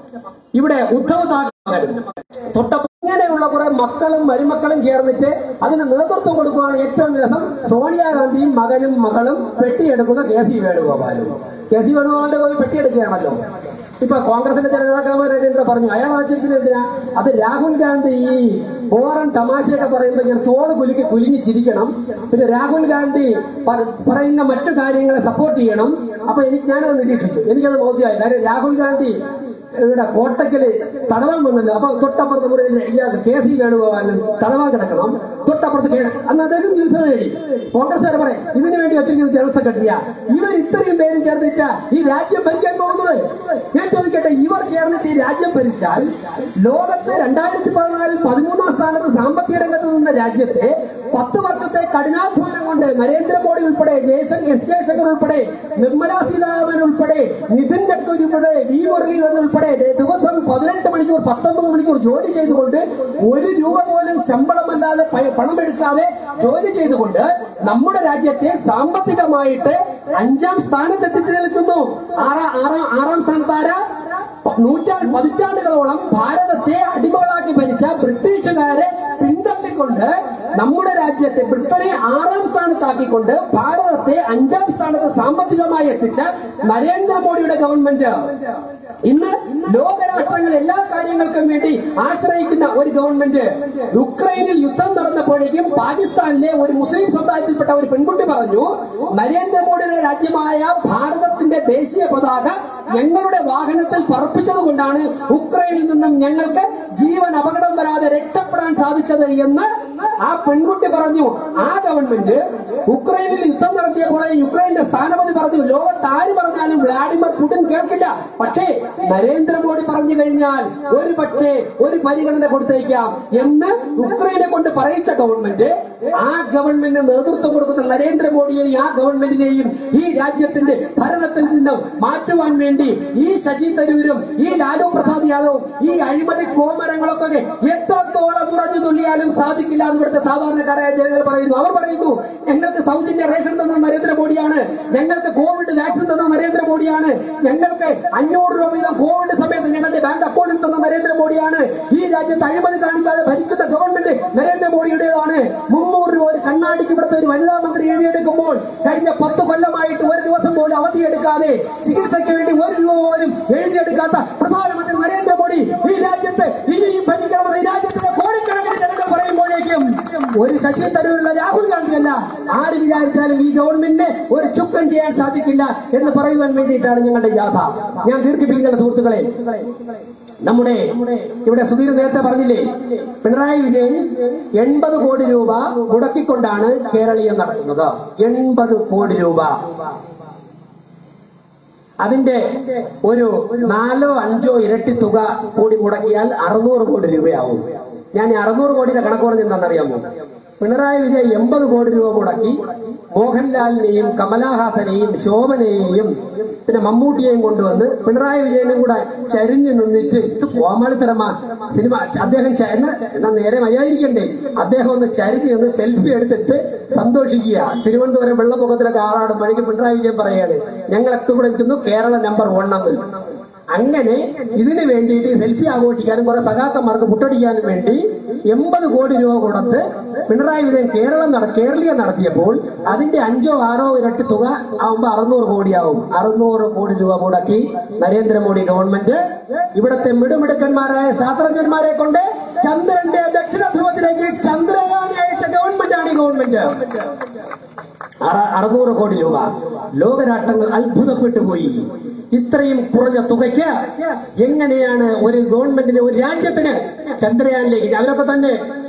ഇവിടെ ഉദ്ധവ് താക്കറെ മകൻ തൊട്ട ഇങ്ങനെയുള്ള കുറെ മക്കളും മരുമക്കളും ചേർന്നിട്ട് അതിന് നേതൃത്വം കൊടുക്കുകയാണ് ഏറ്റവും രസം സോണിയാഗാന്ധിയും മകനും മകളും പെട്ടിയെടുക്കുന്ന കെ സി വേണുഗോപാലും കെ സി വേണുഗോപാലിന്റെ പോയി പെട്ടിയെടുക്കുകയാണല്ലോ ഇപ്പൊ കോൺഗ്രസിന്റെ ചില നേതാക്കന്മാർ രവീന്ദ്ര പറഞ്ഞു അയാൾ വച്ചിരിക്കുന്നത് എന്തിനാ അത് രാഹുൽ ഗാന്ധി ഈ ബോറൻ തമാശയൊക്കെ പറയുമ്പോൾ ഇങ്ങനെ തോട് കുലുക്കി കുലുങ്ങി ചിരിക്കണം പിന്നെ രാഹുൽ ഗാന്ധി പ- പറയുന്ന മറ്റു കാര്യങ്ങളെ സപ്പോർട്ട് ചെയ്യണം അപ്പൊ എനിക്ക് ഞാനത് നിരീക്ഷിച്ചു എനിക്കത് ബോധ്യമായി കാര്യം രാഹുൽ ഗാന്ധി ഇവിടെ കോട്ടക്കല് തടവാൻ വന്നല്ലോ അപ്പൊ തൊട്ടപ്പുറത്ത് മുറിയിൽ ഇയാൾക്ക് കെ സി വേണുഗോപാലൻ തടവാൻ കിടക്കണം തൊട്ടപ്പുറത്ത് കേ അന്ന് അദ്ദേഹം ചികിത്സ നേടി കോൺഗ്രസ്സുകാർ പറയും ഇതിനു വേണ്ടി വെച്ചിരിക്കുന്ന ജനറൽ സെക്രട്ടറിയാ ഇവർ ഇത്രയും പേരും ചേർന്നിട്ട് ഈ രാജ്യം ഭരിക്കാൻ പോകുന്നത് ഞാൻ ചോദിക്കട്ടെ ഇവർ ചേർന്നിട്ട് ഈ രാജ്യം ഭരിച്ചാൽ ലോകത്ത് രണ്ടായിരത്തി പതിനാലിൽ പതിമൂന്നാം സ്ഥാനത്ത് സാമ്പത്തിക രംഗത്ത് നിന്ന രാജ്യത്തെ പത്ത് വർഷത്തെ കഠിനാധ്വാനം കൊണ്ട് നരേന്ദ്രമോദി ഉൾപ്പെടെ ജയശങ്കർ എസ് ജയശങ്കർ ഉൾപ്പെടെ നിർമ്മലാ സീതാരാമൻ ഉൾപ്പെടെ നിതിൻ ഗഡ്കരി ഉൾപ്പെടെ വി മുരളീധരൻ ഉൾപ്പെടെ ദിവസം പതിനെട്ട് മണിക്കൂർ പത്തൊമ്പത് മണിക്കൂർ ജോലി ചെയ്തുകൊണ്ട് ഒരു രൂപ പോലും ശമ്പളമല്ലാതെ പ- പണം എടുക്കാതെ ജോലി ചെയ്തുകൊണ്ട് നമ്മുടെ രാജ്യത്തെ സാമ്പത്തികമായിട്ട് അഞ്ചാം സ്ഥാനത്ത് എത്തിച്ചു നിൽക്കുന്നു ആറാം ആറാം ആറാം സ്ഥാനത്ത് ആരാ നൂറ്റാ പതിറ്റാണ്ടുകളോളം ഭാരതത്തെ അടിമകളാക്കി ഭരിച്ച ബ്രിട്ടീഷുകാരെ പിന്തള്ളിക്കൊണ്ട് നമ്മുടെ രാജ്യത്തെ ബ്രിട്ടനെ ആറാം സ്ഥാനത്താക്കിക്കൊണ്ട് ഭാരതത്തെ അഞ്ചാം സ്ഥാനത്ത് സാമ്പത്തികമായി എത്തിച്ച നരേന്ദ്രമോദിയുടെ ഗവൺമെന്റ് ഇന്ന് ലോകരാഷ്ട്രങ്ങൾ എല്ലാ കാര്യങ്ങൾക്കും വേണ്ടി ആശ്രയിക്കുന്ന ഒരു ഗവൺമെന്റ് യുക്രൈനിൽ യുദ്ധം നടന്നപ്പോഴേക്കും പാകിസ്ഥാനിലെ ഒരു മുസ്ലിം സമുദായത്തിൽപ്പെട്ട ഒരു പെൺകുട്ടി പറഞ്ഞു നരേന്ദ്രമോദിയുടെ രാജ്യമായ ഭാരതത്തിന്റെ ദേശീയ പതാക ഞങ്ങളുടെ വാഹനത്തിൽ പറപ്പിച്ചത് കൊണ്ടാണ് ഉക്രൈനിൽ നിന്നും ഞങ്ങൾക്ക് ജീവൻ അപകടം വരാതെ രക്ഷപ്പെടാൻ സാധിച്ചത് എന്ന് ആ പെൺകുട്ടി പറഞ്ഞു ആ ഗവൺമെന്റ് ഉക്രൈനിൽ യുദ്ധം നടത്തിയപ്പോൾ യുക്രൈന്റെ സ്ഥാനപതി പറഞ്ഞു ലോകത്ത് ആര് പറഞ്ഞാലും വ്ളാഡിമിർ പുടിൻ കേൾക്കില്ല പക്ഷേ നരേന്ദ്രമോദി പറഞ്ഞു കഴിഞ്ഞാൽ ഒരു പക്ഷേ ഒരു പരിഗണന കൊടുത്തേക്കാം എന്ന് ഉക്രൈനെ കൊണ്ട് പറയിച്ച ഗവൺമെന്റ് ആ ഗവൺമെന്റിന് നേതൃത്വം കൊടുക്കുന്ന നരേന്ദ്രമോദിയെയും ആ ഗവൺമെന്റിനെയും ഈ രാജ്യത്തിന്റെ ഭരണത്തിൽ നിന്നും മാറ്റുവാൻ വേണ്ടി ഈ ശശി തരൂരും ഈ ലാലു പ്രസാദ് യാദവും ഈ അഴിമതി കോമരങ്ങളൊക്കെ എത്രത്തോളം ഉറഞ്ഞു തുള്ളിയാലും സാധിക്കില്ല എന്ന് ഇവിടുത്തെ സാധാരണക്കാരായ ജനങ്ങൾ പറയുന്നു അവർ പറയുന്നു ഞങ്ങൾക്ക് സൗജന്യ റേഷൻ തന്ന നരേന്ദ്രമോദിയാണ് ഞങ്ങൾക്ക് കോവിഡ് വാക്സിൻ തന്ന നരേന്ദ്രമോദിയാണ് ഞങ്ങൾക്ക് അഞ്ഞൂറ് രൂപ വീതം കോവിഡ് സമയത്ത് ഞങ്ങളുടെ ബാങ്ക് അക്കൗണ്ടിൽ തന്ന നരേന്ദ്രമോദിയാണ് ഈ രാജ്യത്ത് അഴിമതി കാണിക്കാതെ ഭരിക്കുന്ന ഗവൺമെന്റ് നരേന്ദ്രമോദിയുടേതാണ് മുന്നൂറ് രൂപ ഒരു കണ്ണാടിക്ക് ഇവിടുത്തെ ഒരു വനിതാ മന്ത്രി എഴുതിയെടുക്കുമ്പോൾ കഴിഞ്ഞ പത്ത് കൊല്ലമായിട്ട് ഒരു ദിവസം പോലും അവധിയെടുക്കാതെ ചികിത്സയ്ക്ക് വേണ്ടി ഒരു രൂപ പോലും എഴുതിയെടുക്കാത്ത പ്രധാനമന്ത്രി നരേന്ദ്രമോദി ഈ രാജ്യത്ത് ഇനിയും ഭരിക്കണമെന്ന് ഈ രാജ്യത്തിലെ കോടിക്കണക്കിന് ജനങ്ങൾ പറയുമ്പോഴേക്കും ഒരു ശശി തരൂരുള്ള രാഹുൽ ഗാന്ധിയല്ല ആര് വിചാരിച്ചാലും ഈ ഗവൺമെന്റിന് ഒരു ചുക്കം ചെയ്യാൻ സാധിക്കില്ല എന്ന് പറയുവാൻ വേണ്ടിയിട്ടാണ് ഞങ്ങളുടെ ജാഥ ഞാൻ ദീർഘിപ്പിക്കുന്ന സുഹൃത്തുക്കളെ നമ്മുടെ ഇവിടെ സുധീർ നേരത്തെ പറഞ്ഞില്ലേ പിണറായി വിജയൻ എൺപത് കോടി രൂപ മുടക്കിക്കൊണ്ടാണ് കേരളീയം നടത്തുന്നത് എൺപത് കോടി രൂപ അതിന്റെ ഒരു നാലോ അഞ്ചോ ഇരട്ടി തുക കൂടി മുടക്കിയാൽ അറുന്നൂറ് കോടി രൂപയാവും ഞാൻ ഈ അറുന്നൂറ് കോടിയുടെ കണക്ക് പറഞ്ഞ എന്താണെന്നറിയാമോ പിണറായി വിജയൻ എൺപത് കോടി രൂപ മുടക്കി മോഹൻലാലിനെയും കമലഹാസനെയും ശോഭനയെയും പിന്നെ മമ്മൂട്ടിയെയും കൊണ്ടുവന്ന് പിണറായി വിജയനും കൂടെ ചരിഞ്ഞു നിന്നിട്ട് ഇത് കോമാളിത്തരമാ സിനിമ അദ്ദേഹം ച- എന്നാ എന്നാ നേരെ മര്യാദരിക്കണ്ടേ അദ്ദേഹം ഒന്ന് ചരിഞ്ഞ് നിന്ന് സെൽഫി എടുത്തിട്ട് സന്തോഷിക്കുക തിരുവനന്തപുരം വെള്ളപ്പൊക്കത്തിലൊക്കെ ആറാടുമ്പോഴേക്ക് പിണറായി വിജയൻ പറയാണ് ഞങ്ങളൊക്കെ കൂടെ നിൽക്കുന്നു കേരള നമ്പർ വൺ എന്ന് അങ്ങനെ ഇതിനു വേണ്ടിയിട്ട് സെൽഫി ആഘോഷിക്കാനും കുറെ സഖാക്കന്മാർക്ക് പുട്ടടിക്കാനും വേണ്ടി എൺപത് കോടി രൂപ കൊടുത്ത് പിണറായി വിജയൻ കേരളം നട കേരളീയം നടത്തിയപ്പോൾ അതിന്റെ അഞ്ചോ ആറോ ഇരട്ടി തുക ആവുമ്പോ അറുന്നൂറ് കോടിയാവും അറുന്നൂറ് കോടി രൂപ മുടക്കി നരേന്ദ്രമോദി ഗവൺമെന്റ് ഇവിടുത്തെ മിടുമിടുക്കന്മാരായ ശാസ്ത്രജ്ഞന്മാരെ കൊണ്ട് ചന്ദ്രന്റെ ദക്ഷിണ ധ്രുവത്തിലേക്ക് ചന്ദ്രയാനെ അയച്ച ഗവൺമെന്റാണ് ഈ ഗവൺമെന്റ് അറ- അറുന്നൂറ് കോടി രൂപ ലോകരാഷ്ട്രങ്ങൾ അത്ഭുതപ്പെട്ടു പോയി ഇത്രയും കുറഞ്ഞ തുകയ്ക്ക് എങ്ങനെയാണ് ഒരു ഗവൺമെന്റിന് ഒരു രാജ്യത്തിന് ചന്ദ്രയാനിലേക്ക് അവരൊക്കെ തന്നെ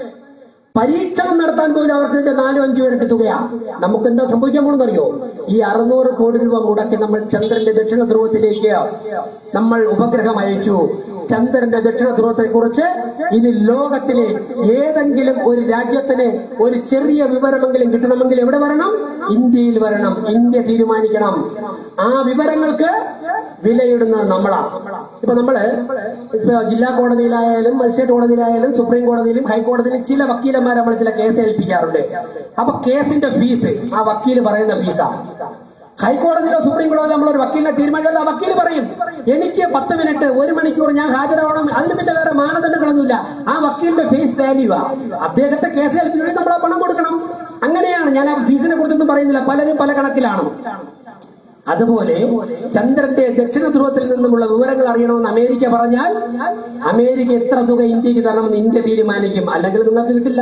പരീക്ഷണം നടത്താൻ പോലും അവർക്ക് ഇതിന്റെ നാലും അഞ്ചും ഇരട്ടി തുകയാ നമുക്ക് എന്താ സംഭവിക്കാൻ പോകുന്നറിയോ ഈ അറുന്നൂറ് കോടി രൂപ മുടക്കി നമ്മൾ ചന്ദ്രന്റെ ദക്ഷിണ ധ്രുവത്തിലേക്ക് നമ്മൾ ഉപഗ്രഹം അയച്ചു ചന്ദ്രന്റെ ദക്ഷിണ ധ്രുവത്തെ കുറിച്ച് ഇനി ലോകത്തിലെ ഏതെങ്കിലും ഒരു രാജ്യത്തിന് ഒരു ചെറിയ വിവരമെങ്കിലും കിട്ടണമെങ്കിൽ എവിടെ വരണം ഇന്ത്യയിൽ വരണം ഇന്ത്യ തീരുമാനിക്കണം ആ വിവരങ്ങൾക്ക് വിലയിടുന്നത് നമ്മളാ ഇപ്പൊ നമ്മള് ഇപ്പൊ ജില്ലാ കോടതിയിലായാലും മജിസ്ട്രേറ്റ് കോടതിയിലായാലും സുപ്രീം കോടതിയിലും ഹൈക്കോടതിയിലും ചില വക്കീലന്മാരെ നമ്മൾ ചില കേസ് ഏൽപ്പിക്കാറുണ്ട് അപ്പൊ കേസിന്റെ ഫീസ് ആ വക്കീല് പറയുന്ന ഫീസാ ഹൈക്കോടതിയിലോ സുപ്രീം കോടതിയിലോ നമ്മളൊരു വക്കീലിനെ തീരുമാനിച്ചാൽ ആ വക്കീല് പറയും എനിക്ക് പത്ത് മിനിറ്റ് ഒരു മണിക്കൂർ ഞാൻ ഹാജരാവണം അതിന് പിന്നെ വേറെ മാനദണ്ഡങ്ങളൊന്നുമില്ല ആ വക്കീലിന്റെ ഫേസ് വാല്യൂ ആ അദ്ദേഹത്തെ കേസ് ഏൽപ്പിക്കണമെങ്കിൽ നമ്മൾ ആ പണം കൊടുക്കണം അങ്ങനെയാണ് ഞാൻ ആ ഫീസിനെ കുറിച്ചൊന്നും പറയുന്നില്ല പലരും പല കണക്കിലാണ് അതുപോലെ ചന്ദ്രന്റെ ദക്ഷിണ ധ്രുവത്തിൽ നിന്നുമുള്ള വിവരങ്ങൾ അറിയണമെന്ന് അമേരിക്ക പറഞ്ഞാൽ അമേരിക്ക എത്ര തുക ഇന്ത്യക്ക് തരണമെന്ന് ഇന്ത്യ തീരുമാനിക്കും അല്ലെങ്കിൽ നിങ്ങൾക്ക് കിട്ടില്ല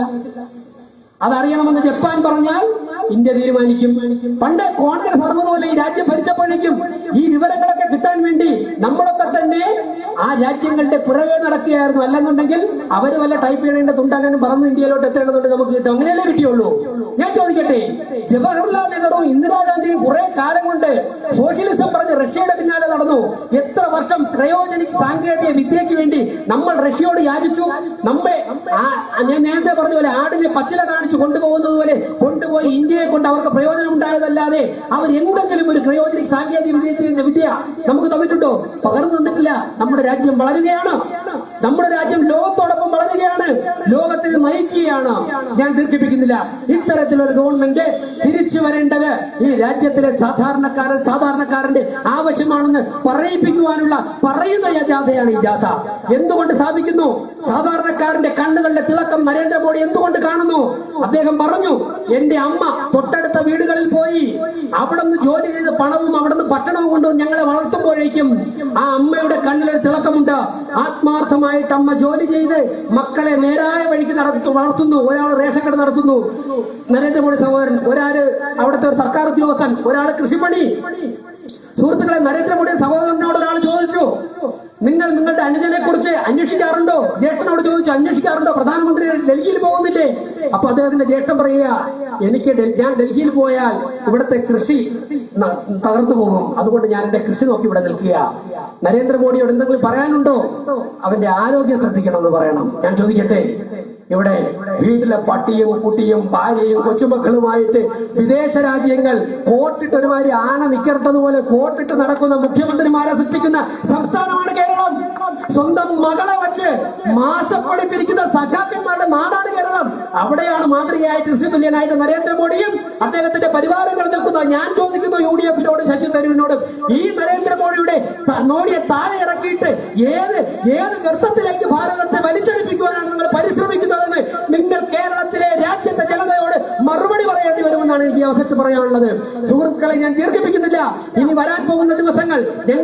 അതറിയണമെന്ന് ജപ്പാൻ പറഞ്ഞാൽ ഇന്ത്യ തീരുമാനിക്കും പണ്ട് കോൺഗ്രസ് അതുപോലെ ഈ രാജ്യം ഭരിച്ചപ്പോഴേക്കും ഈ വിവരങ്ങളൊക്കെ കിട്ടാൻ വേണ്ടി നമ്മളൊക്കെ തന്നെ ആ രാജ്യങ്ങളുടെ പിറകെ നടക്കുകയായിരുന്നു അല്ലെന്നുണ്ടെങ്കിൽ അവര് വല്ല ടൈപ്പ് ചെയ്യേണ്ട തുണ്ടാകാനും പറന്ന് ഇന്ത്യയിലോട്ട് എത്തേണ്ടതുണ്ട് നമുക്ക് കിട്ടും അങ്ങനെയല്ലേ കിട്ടിയുള്ളൂ ഞാൻ ചോദിക്കട്ടെ ജവഹർലാൽ നെഹ്റു ഇന്ദിരാഗാന്ധിയും കുറെ കാലം കൊണ്ട് സോഷ്യലിസം പറഞ്ഞ് റഷ്യയുടെ പിന്നാലെ നടന്നു എത്ര വർഷം ക്രയോജനിക് സാങ്കേതിക വിദ്യയ്ക്ക് വേണ്ടി നമ്മൾ റഷ്യയോട് യാചിച്ചു നമ്മെ ആ- ഞാൻ നേരത്തെ പറഞ്ഞ പോലെ ആടിനെ പച്ചില കാണിച്ചു കൊണ്ടുപോകുന്നത് പോലെ കൊണ്ടുപോയി ഇന്ത്യയെ കൊണ്ട് അവർക്ക് പ്രയോജനം ഉണ്ടായതല്ലാതെ അവർ എന്തെങ്കിലും ഒരു ക്രയോജനിക് സാങ്കേതിക വിദ്യ വിദ്യ നമുക്ക് തന്നിട്ടുണ്ടോ പകർന്നു തന്നിട്ടില്ല നമ്മുടെ രാജ്യം വളരുകയാണ് നമ്മുടെ രാജ്യം ലോകത്തോടൊപ്പം വളരുകയാണ് ലോകത്തിന് നയിക്കുകയാണ് ഞാൻ ദീർഘിപ്പിക്കുന്നില്ല ഇത്തരത്തിലൊരു ഗവൺമെന്റ് തിരിച്ചു വരേണ്ടത് ഈ രാജ്യത്തിലെ സാധാരണക്കാരൻ സാധാരണക്കാരന്റെ ആവശ്യമാണെന്ന് പറയിപ്പിക്കുവാനുള്ള പറയുന്ന ഈ ജാഥയാണ് ഈ ജാഥ എന്തുകൊണ്ട് സാധിക്കുന്നു സാധാരണക്കാരന്റെ കണ്ണുകളുടെ തിളക്കം നരേന്ദ്രമോദി എന്തുകൊണ്ട് കാണുന്നു അദ്ദേഹം പറഞ്ഞു എന്റെ അമ്മ തൊട്ടടുത്ത വീടുകളിൽ പോയി അവിടെ നിന്ന് ജോലി ചെയ്ത് പണവും അവിടെ നിന്ന് ഭക്ഷണവും കൊണ്ടുവന്ന് ഞങ്ങളെ വളർത്തുമ്പോഴേക്കും ആ അമ്മയുടെ കണ്ണിലൊരു തിളക്കമുണ്ട് ആത്മാർത്ഥമായിട്ട് അമ്മ ജോലി ചെയ്ത് മക്കളെ നേരായ വഴിക്ക് നടത്തു വളർത്തുന്നു ഒരാൾ റേഷൻ കട നടത്തുന്നു നരേന്ദ്രമോദി സഹോദരൻ ഒരാള് അവിടുത്തെ ഒരു സർക്കാർ ഉദ്യോഗസ്ഥൻ ഒരാൾ കൃഷിപ്പണി സുഹൃത്തുക്കളെ നരേന്ദ്രമോദി സഹോദരനോട് ഒരാൾ ചോദിച്ചു നിങ്ങൾ നിങ്ങളുടെ അനുജനെ കുറിച്ച് അന്വേഷിക്കാറുണ്ടോ ജ്യേഷ്ഠനോട് ചോദിച്ചു അന്വേഷിക്കാറുണ്ടോ പ്രധാനമന്ത്രി ഡൽഹിയിൽ പോകുന്നില്ലേ അപ്പൊ അദ്ദേഹത്തിന്റെ ജ്യേഷ്ഠൻ പറയുക എനിക്ക് ഡൽ- ഞാൻ ഡൽഹിയിൽ പോയാൽ ഇവിടുത്തെ കൃഷി ന- തകർത്തു പോകും അതുകൊണ്ട് ഞാൻ എന്റെ കൃഷി നോക്കി ഇവിടെ നിൽക്കുക നരേന്ദ്രമോദിയോട് എന്തെങ്കിലും പറയാനുണ്ടോ അവന്റെ ആരോഗ്യം ശ്രദ്ധിക്കണമെന്ന് പറയണം ഞാൻ ചോദിക്കട്ടെ ഇവിടെ വീട്ടിലെ പട്ടിയും കുട്ടിയും ഭാര്യയും കൊച്ചുമക്കളുമായിട്ട് വിദേശ രാജ്യങ്ങൾ കോട്ടിട്ട് ഒരുമാതിരി ആന നിക്കറട്ടതുപോലെ കോട്ടിട്ട് നടക്കുന്ന മുഖ്യമന്ത്രിമാരെ സൃഷ്ടിക്കുന്ന സംസ്ഥാനമാണ് കേരളം സ്വന്തം മകളെ വച്ച് മാസപ്പടി പിരിക്കുന്ന സഖാക്കന്മാരുടെ നാടാണ് കേരളം അവിടെയാണ് മാതൃകയായിട്ട് കൃഷിതുല്യനായിട്ട് നരേന്ദ്രമോദിയും അദ്ദേഹത്തിന്റെ പരിവാരങ്ങൾ നിൽക്കുന്നത് ഞാൻ ചോദിക്കുന്നു യു ഡി എഫിനോട് ശശി തരൂരിനോട് ഈ നരേന്ദ്രമോദിയുടെ ത- മോഡിയെ താഴെ ഇറക്കിയിട്ട് ഏത് ഏത് ഗർത്തത്തിലേക്ക് ഭാരതത്തെ വലിച്ചടിപ്പിക്കുവാനാണ് നിങ്ങൾ പരിശ്രമിക്കുന്നതെന്ന് നിങ്ങൾ കേരളത്തിലെ രാജ്യത്തെ ജനതയോട് മറുപടി പറയേണ്ടി വരുമെന്നാണ് എനിക്ക് ഈ അവസരത്തിൽ പറയാനുള്ളത് സുഹൃത്തുക്കളെ ഞാൻ ദീർഘിപ്പിക്കുന്നില്ല ഇനി വരാൻ പോകുന്ന ദിവസങ്ങൾ ഞങ്ങളെ കേൾക്കുന്ന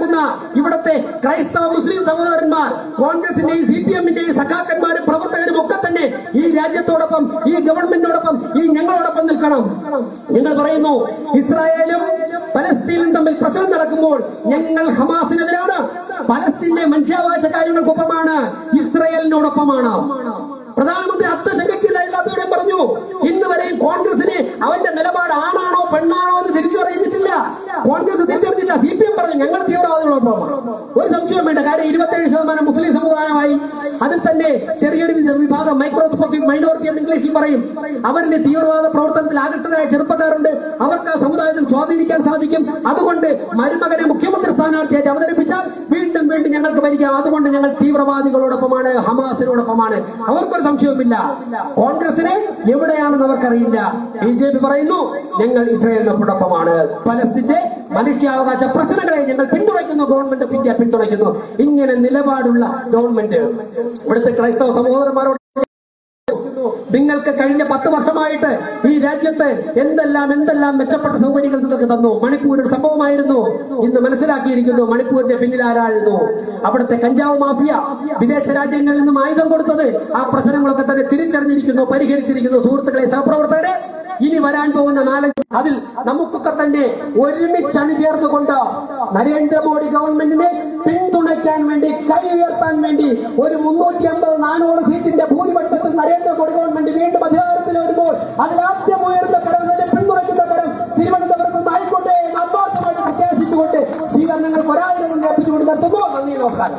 നടക്കുന്ന ഇവിടുത്തെ ക്രൈസ്തവ മുസ്ലിം സഹോദരന്മാർ കോൺഗ്രസിന്റെയും സി പി എമ്മിന്റെയും സഖാക്കന്മാരും പ്രവർത്തകരും ഒക്കെ തന്നെ ഈ രാജ്യത്തോടൊപ്പം ഈ ഗവൺമെന്റിനോടൊപ്പം ഈ ഞങ്ങളോടൊപ്പം നിൽക്കണം നിങ്ങൾ പറയുന്നു ഇസ്രായേലും പലസ്തീനും തമ്മിൽ പ്രശ്നം നടക്കുമ്പോൾ ഞങ്ങൾ ഹമാസിനെതിരാണ് പലസ്തീന്റെ മനുഷ്യാവകാശ കാര്യങ്ങൾക്കൊപ്പമാണ് ഇസ്രായേലിനോടൊപ്പമാണ് പ്രധാനമന്ത്രി അർത്ഥശങ്കയ്ക്കില്ല എല്ലാത്തവരും പറഞ്ഞു ഇന്ന് വരെയും കോൺഗ്രസിന് അവന്റെ നിലപാട് ആണാണോ പെണ്ണാണോ എന്ന് തിരിച്ചു പറയുന്നിട്ടില്ല കോൺഗ്രസ് തിരിച്ചറിഞ്ഞില്ല സി പി എം പറഞ്ഞു ഞങ്ങൾ തീവ്രവാദികളോടൊപ്പമാണ് ഒരു സംശയം വേണ്ട കാര്യം ഇരുപത്തേഴ് ശതമാനം മുസ്ലിം സമുദായമായി അതിൽ തന്നെ ചെറിയൊരു വിധ- വിഭാഗം മൈക്രോസ്കോപ്പിക് മൈനോറിറ്റി എന്ന് ഇംഗ്ലീഷിൽ പറയും അവരിലെ തീവ്രവാദ പ്രവർത്തനത്തിൽ ആകൃഷ്ടരായ ചെറുപ്പക്കാരുണ്ട് അവർക്ക് ആ സമുദായത്തിൽ സ്വാധീനിക്കാൻ സാധിക്കും അതുകൊണ്ട് മരുമകനെ മുഖ്യമന്ത്രി സ്ഥാനാർത്ഥിയായിട്ട് അവതരിപ്പിച്ചാൽ വീണ്ടും വീണ്ടും ഞങ്ങൾക്ക് ഭരിക്കാം അതുകൊണ്ട് ഞങ്ങൾ തീവ്രവാദികളോടൊപ്പമാണ് ഹമാസിനോടൊപ്പമാണ് അവർക്കൊരു സംശയവുമില്ല കോൺഗ്രസിനെ എവിടെയാണെന്ന് അവർക്കറിയില്ല ബി ജെ പി പറയുന്നു ഞങ്ങൾ ഇസ്രായേലിനോടൊപ്പമാണ് പലസ്തീന്റെ മനുഷ്യാവകാശ പ്രശ്നങ്ങളെ ഞങ്ങൾ പിന്തുണയ്ക്കുന്നു ഗവൺമെന്റ് ഓഫ് ഇന്ത്യ പിന്തുണയ്ക്കുന്നു ഇങ്ങനെ നിലപാടുള്ള ഗവൺമെന്റ് ഇവിടുത്തെ ക്രൈസ്തവ സഹോദരന്മാരോട് നിങ്ങൾക്ക് കഴിഞ്ഞ പത്ത് വർഷമായിട്ട് ഈ രാജ്യത്ത് എന്തെല്ലാം എന്തെല്ലാം മെച്ചപ്പെട്ട സൗകര്യങ്ങൾ നിങ്ങൾക്ക് തന്നു മണിപ്പൂർ ഒരു സംഭവമായിരുന്നു ഇന്ന് മനസ്സിലാക്കിയിരിക്കുന്നു മണിപ്പൂരിന്റെ പിന്നിൽ ആരായിരുന്നു അവിടുത്തെ കഞ്ചാവ് മാഫിയ വിദേശ രാജ്യങ്ങളിൽ നിന്നും ആയുധം കൊടുത്തത് ആ പ്രശ്നങ്ങളൊക്കെ തന്നെ തിരിച്ചറിഞ്ഞിരിക്കുന്നു പരിഹരിച്ചിരിക്കുന്നു സുഹൃത്തുക്കളെ സഹപ്രവർത്തകരെ ഇനി വരാൻ പോകുന്ന നാലഞ്ച് അതിൽ നമുക്കൊക്കെ തന്നെ ഒരുമിച്ച് അണിചേർന്നുകൊണ്ട് നരേന്ദ്രമോദി ഗവൺമെന്റിനെ പിന്തുണയ്ക്കാൻ വേണ്ടി കൈ ഉയർത്താൻ വേണ്ടി ഒരു മുന്നൂറ്റി അമ്പത് നാനൂറ് സീറ്റിന്റെ ഭൂരിപക്ഷത്തിൽ നരേന്ദ്രമോദി ഗവൺമെന്റ് വീണ്ടും അധികാരത്തിൽ വരുമ്പോൾ അതിൽ ആദ്യം ഉയർന്ന കരം തന്നെ പിന്തുണയ്ക്കുന്ന കരം തിരുവനന്തപുരത്ത് നിന്ന് ആയിക്കോട്ടെ എന്ന് ആത്മാർത്ഥമായിട്ട് പ്രത്യാശിച്ചുകൊണ്ട് സ്വീകരണങ്ങൾക്ക് ഒരായിരം അർപ്പിച്ചുകൊണ്ട് നിർത്തുന്നു നന്ദി നമസ്കാരം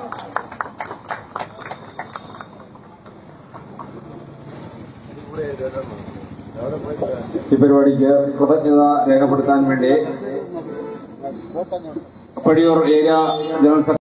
ഈ പരിപാടിക്ക് കൃതജ്ഞത രേഖപ്പെടുത്താൻ വേണ്ടി പടിയൂർ ഏരിയ ജനറൽ സെക്രട്ടറി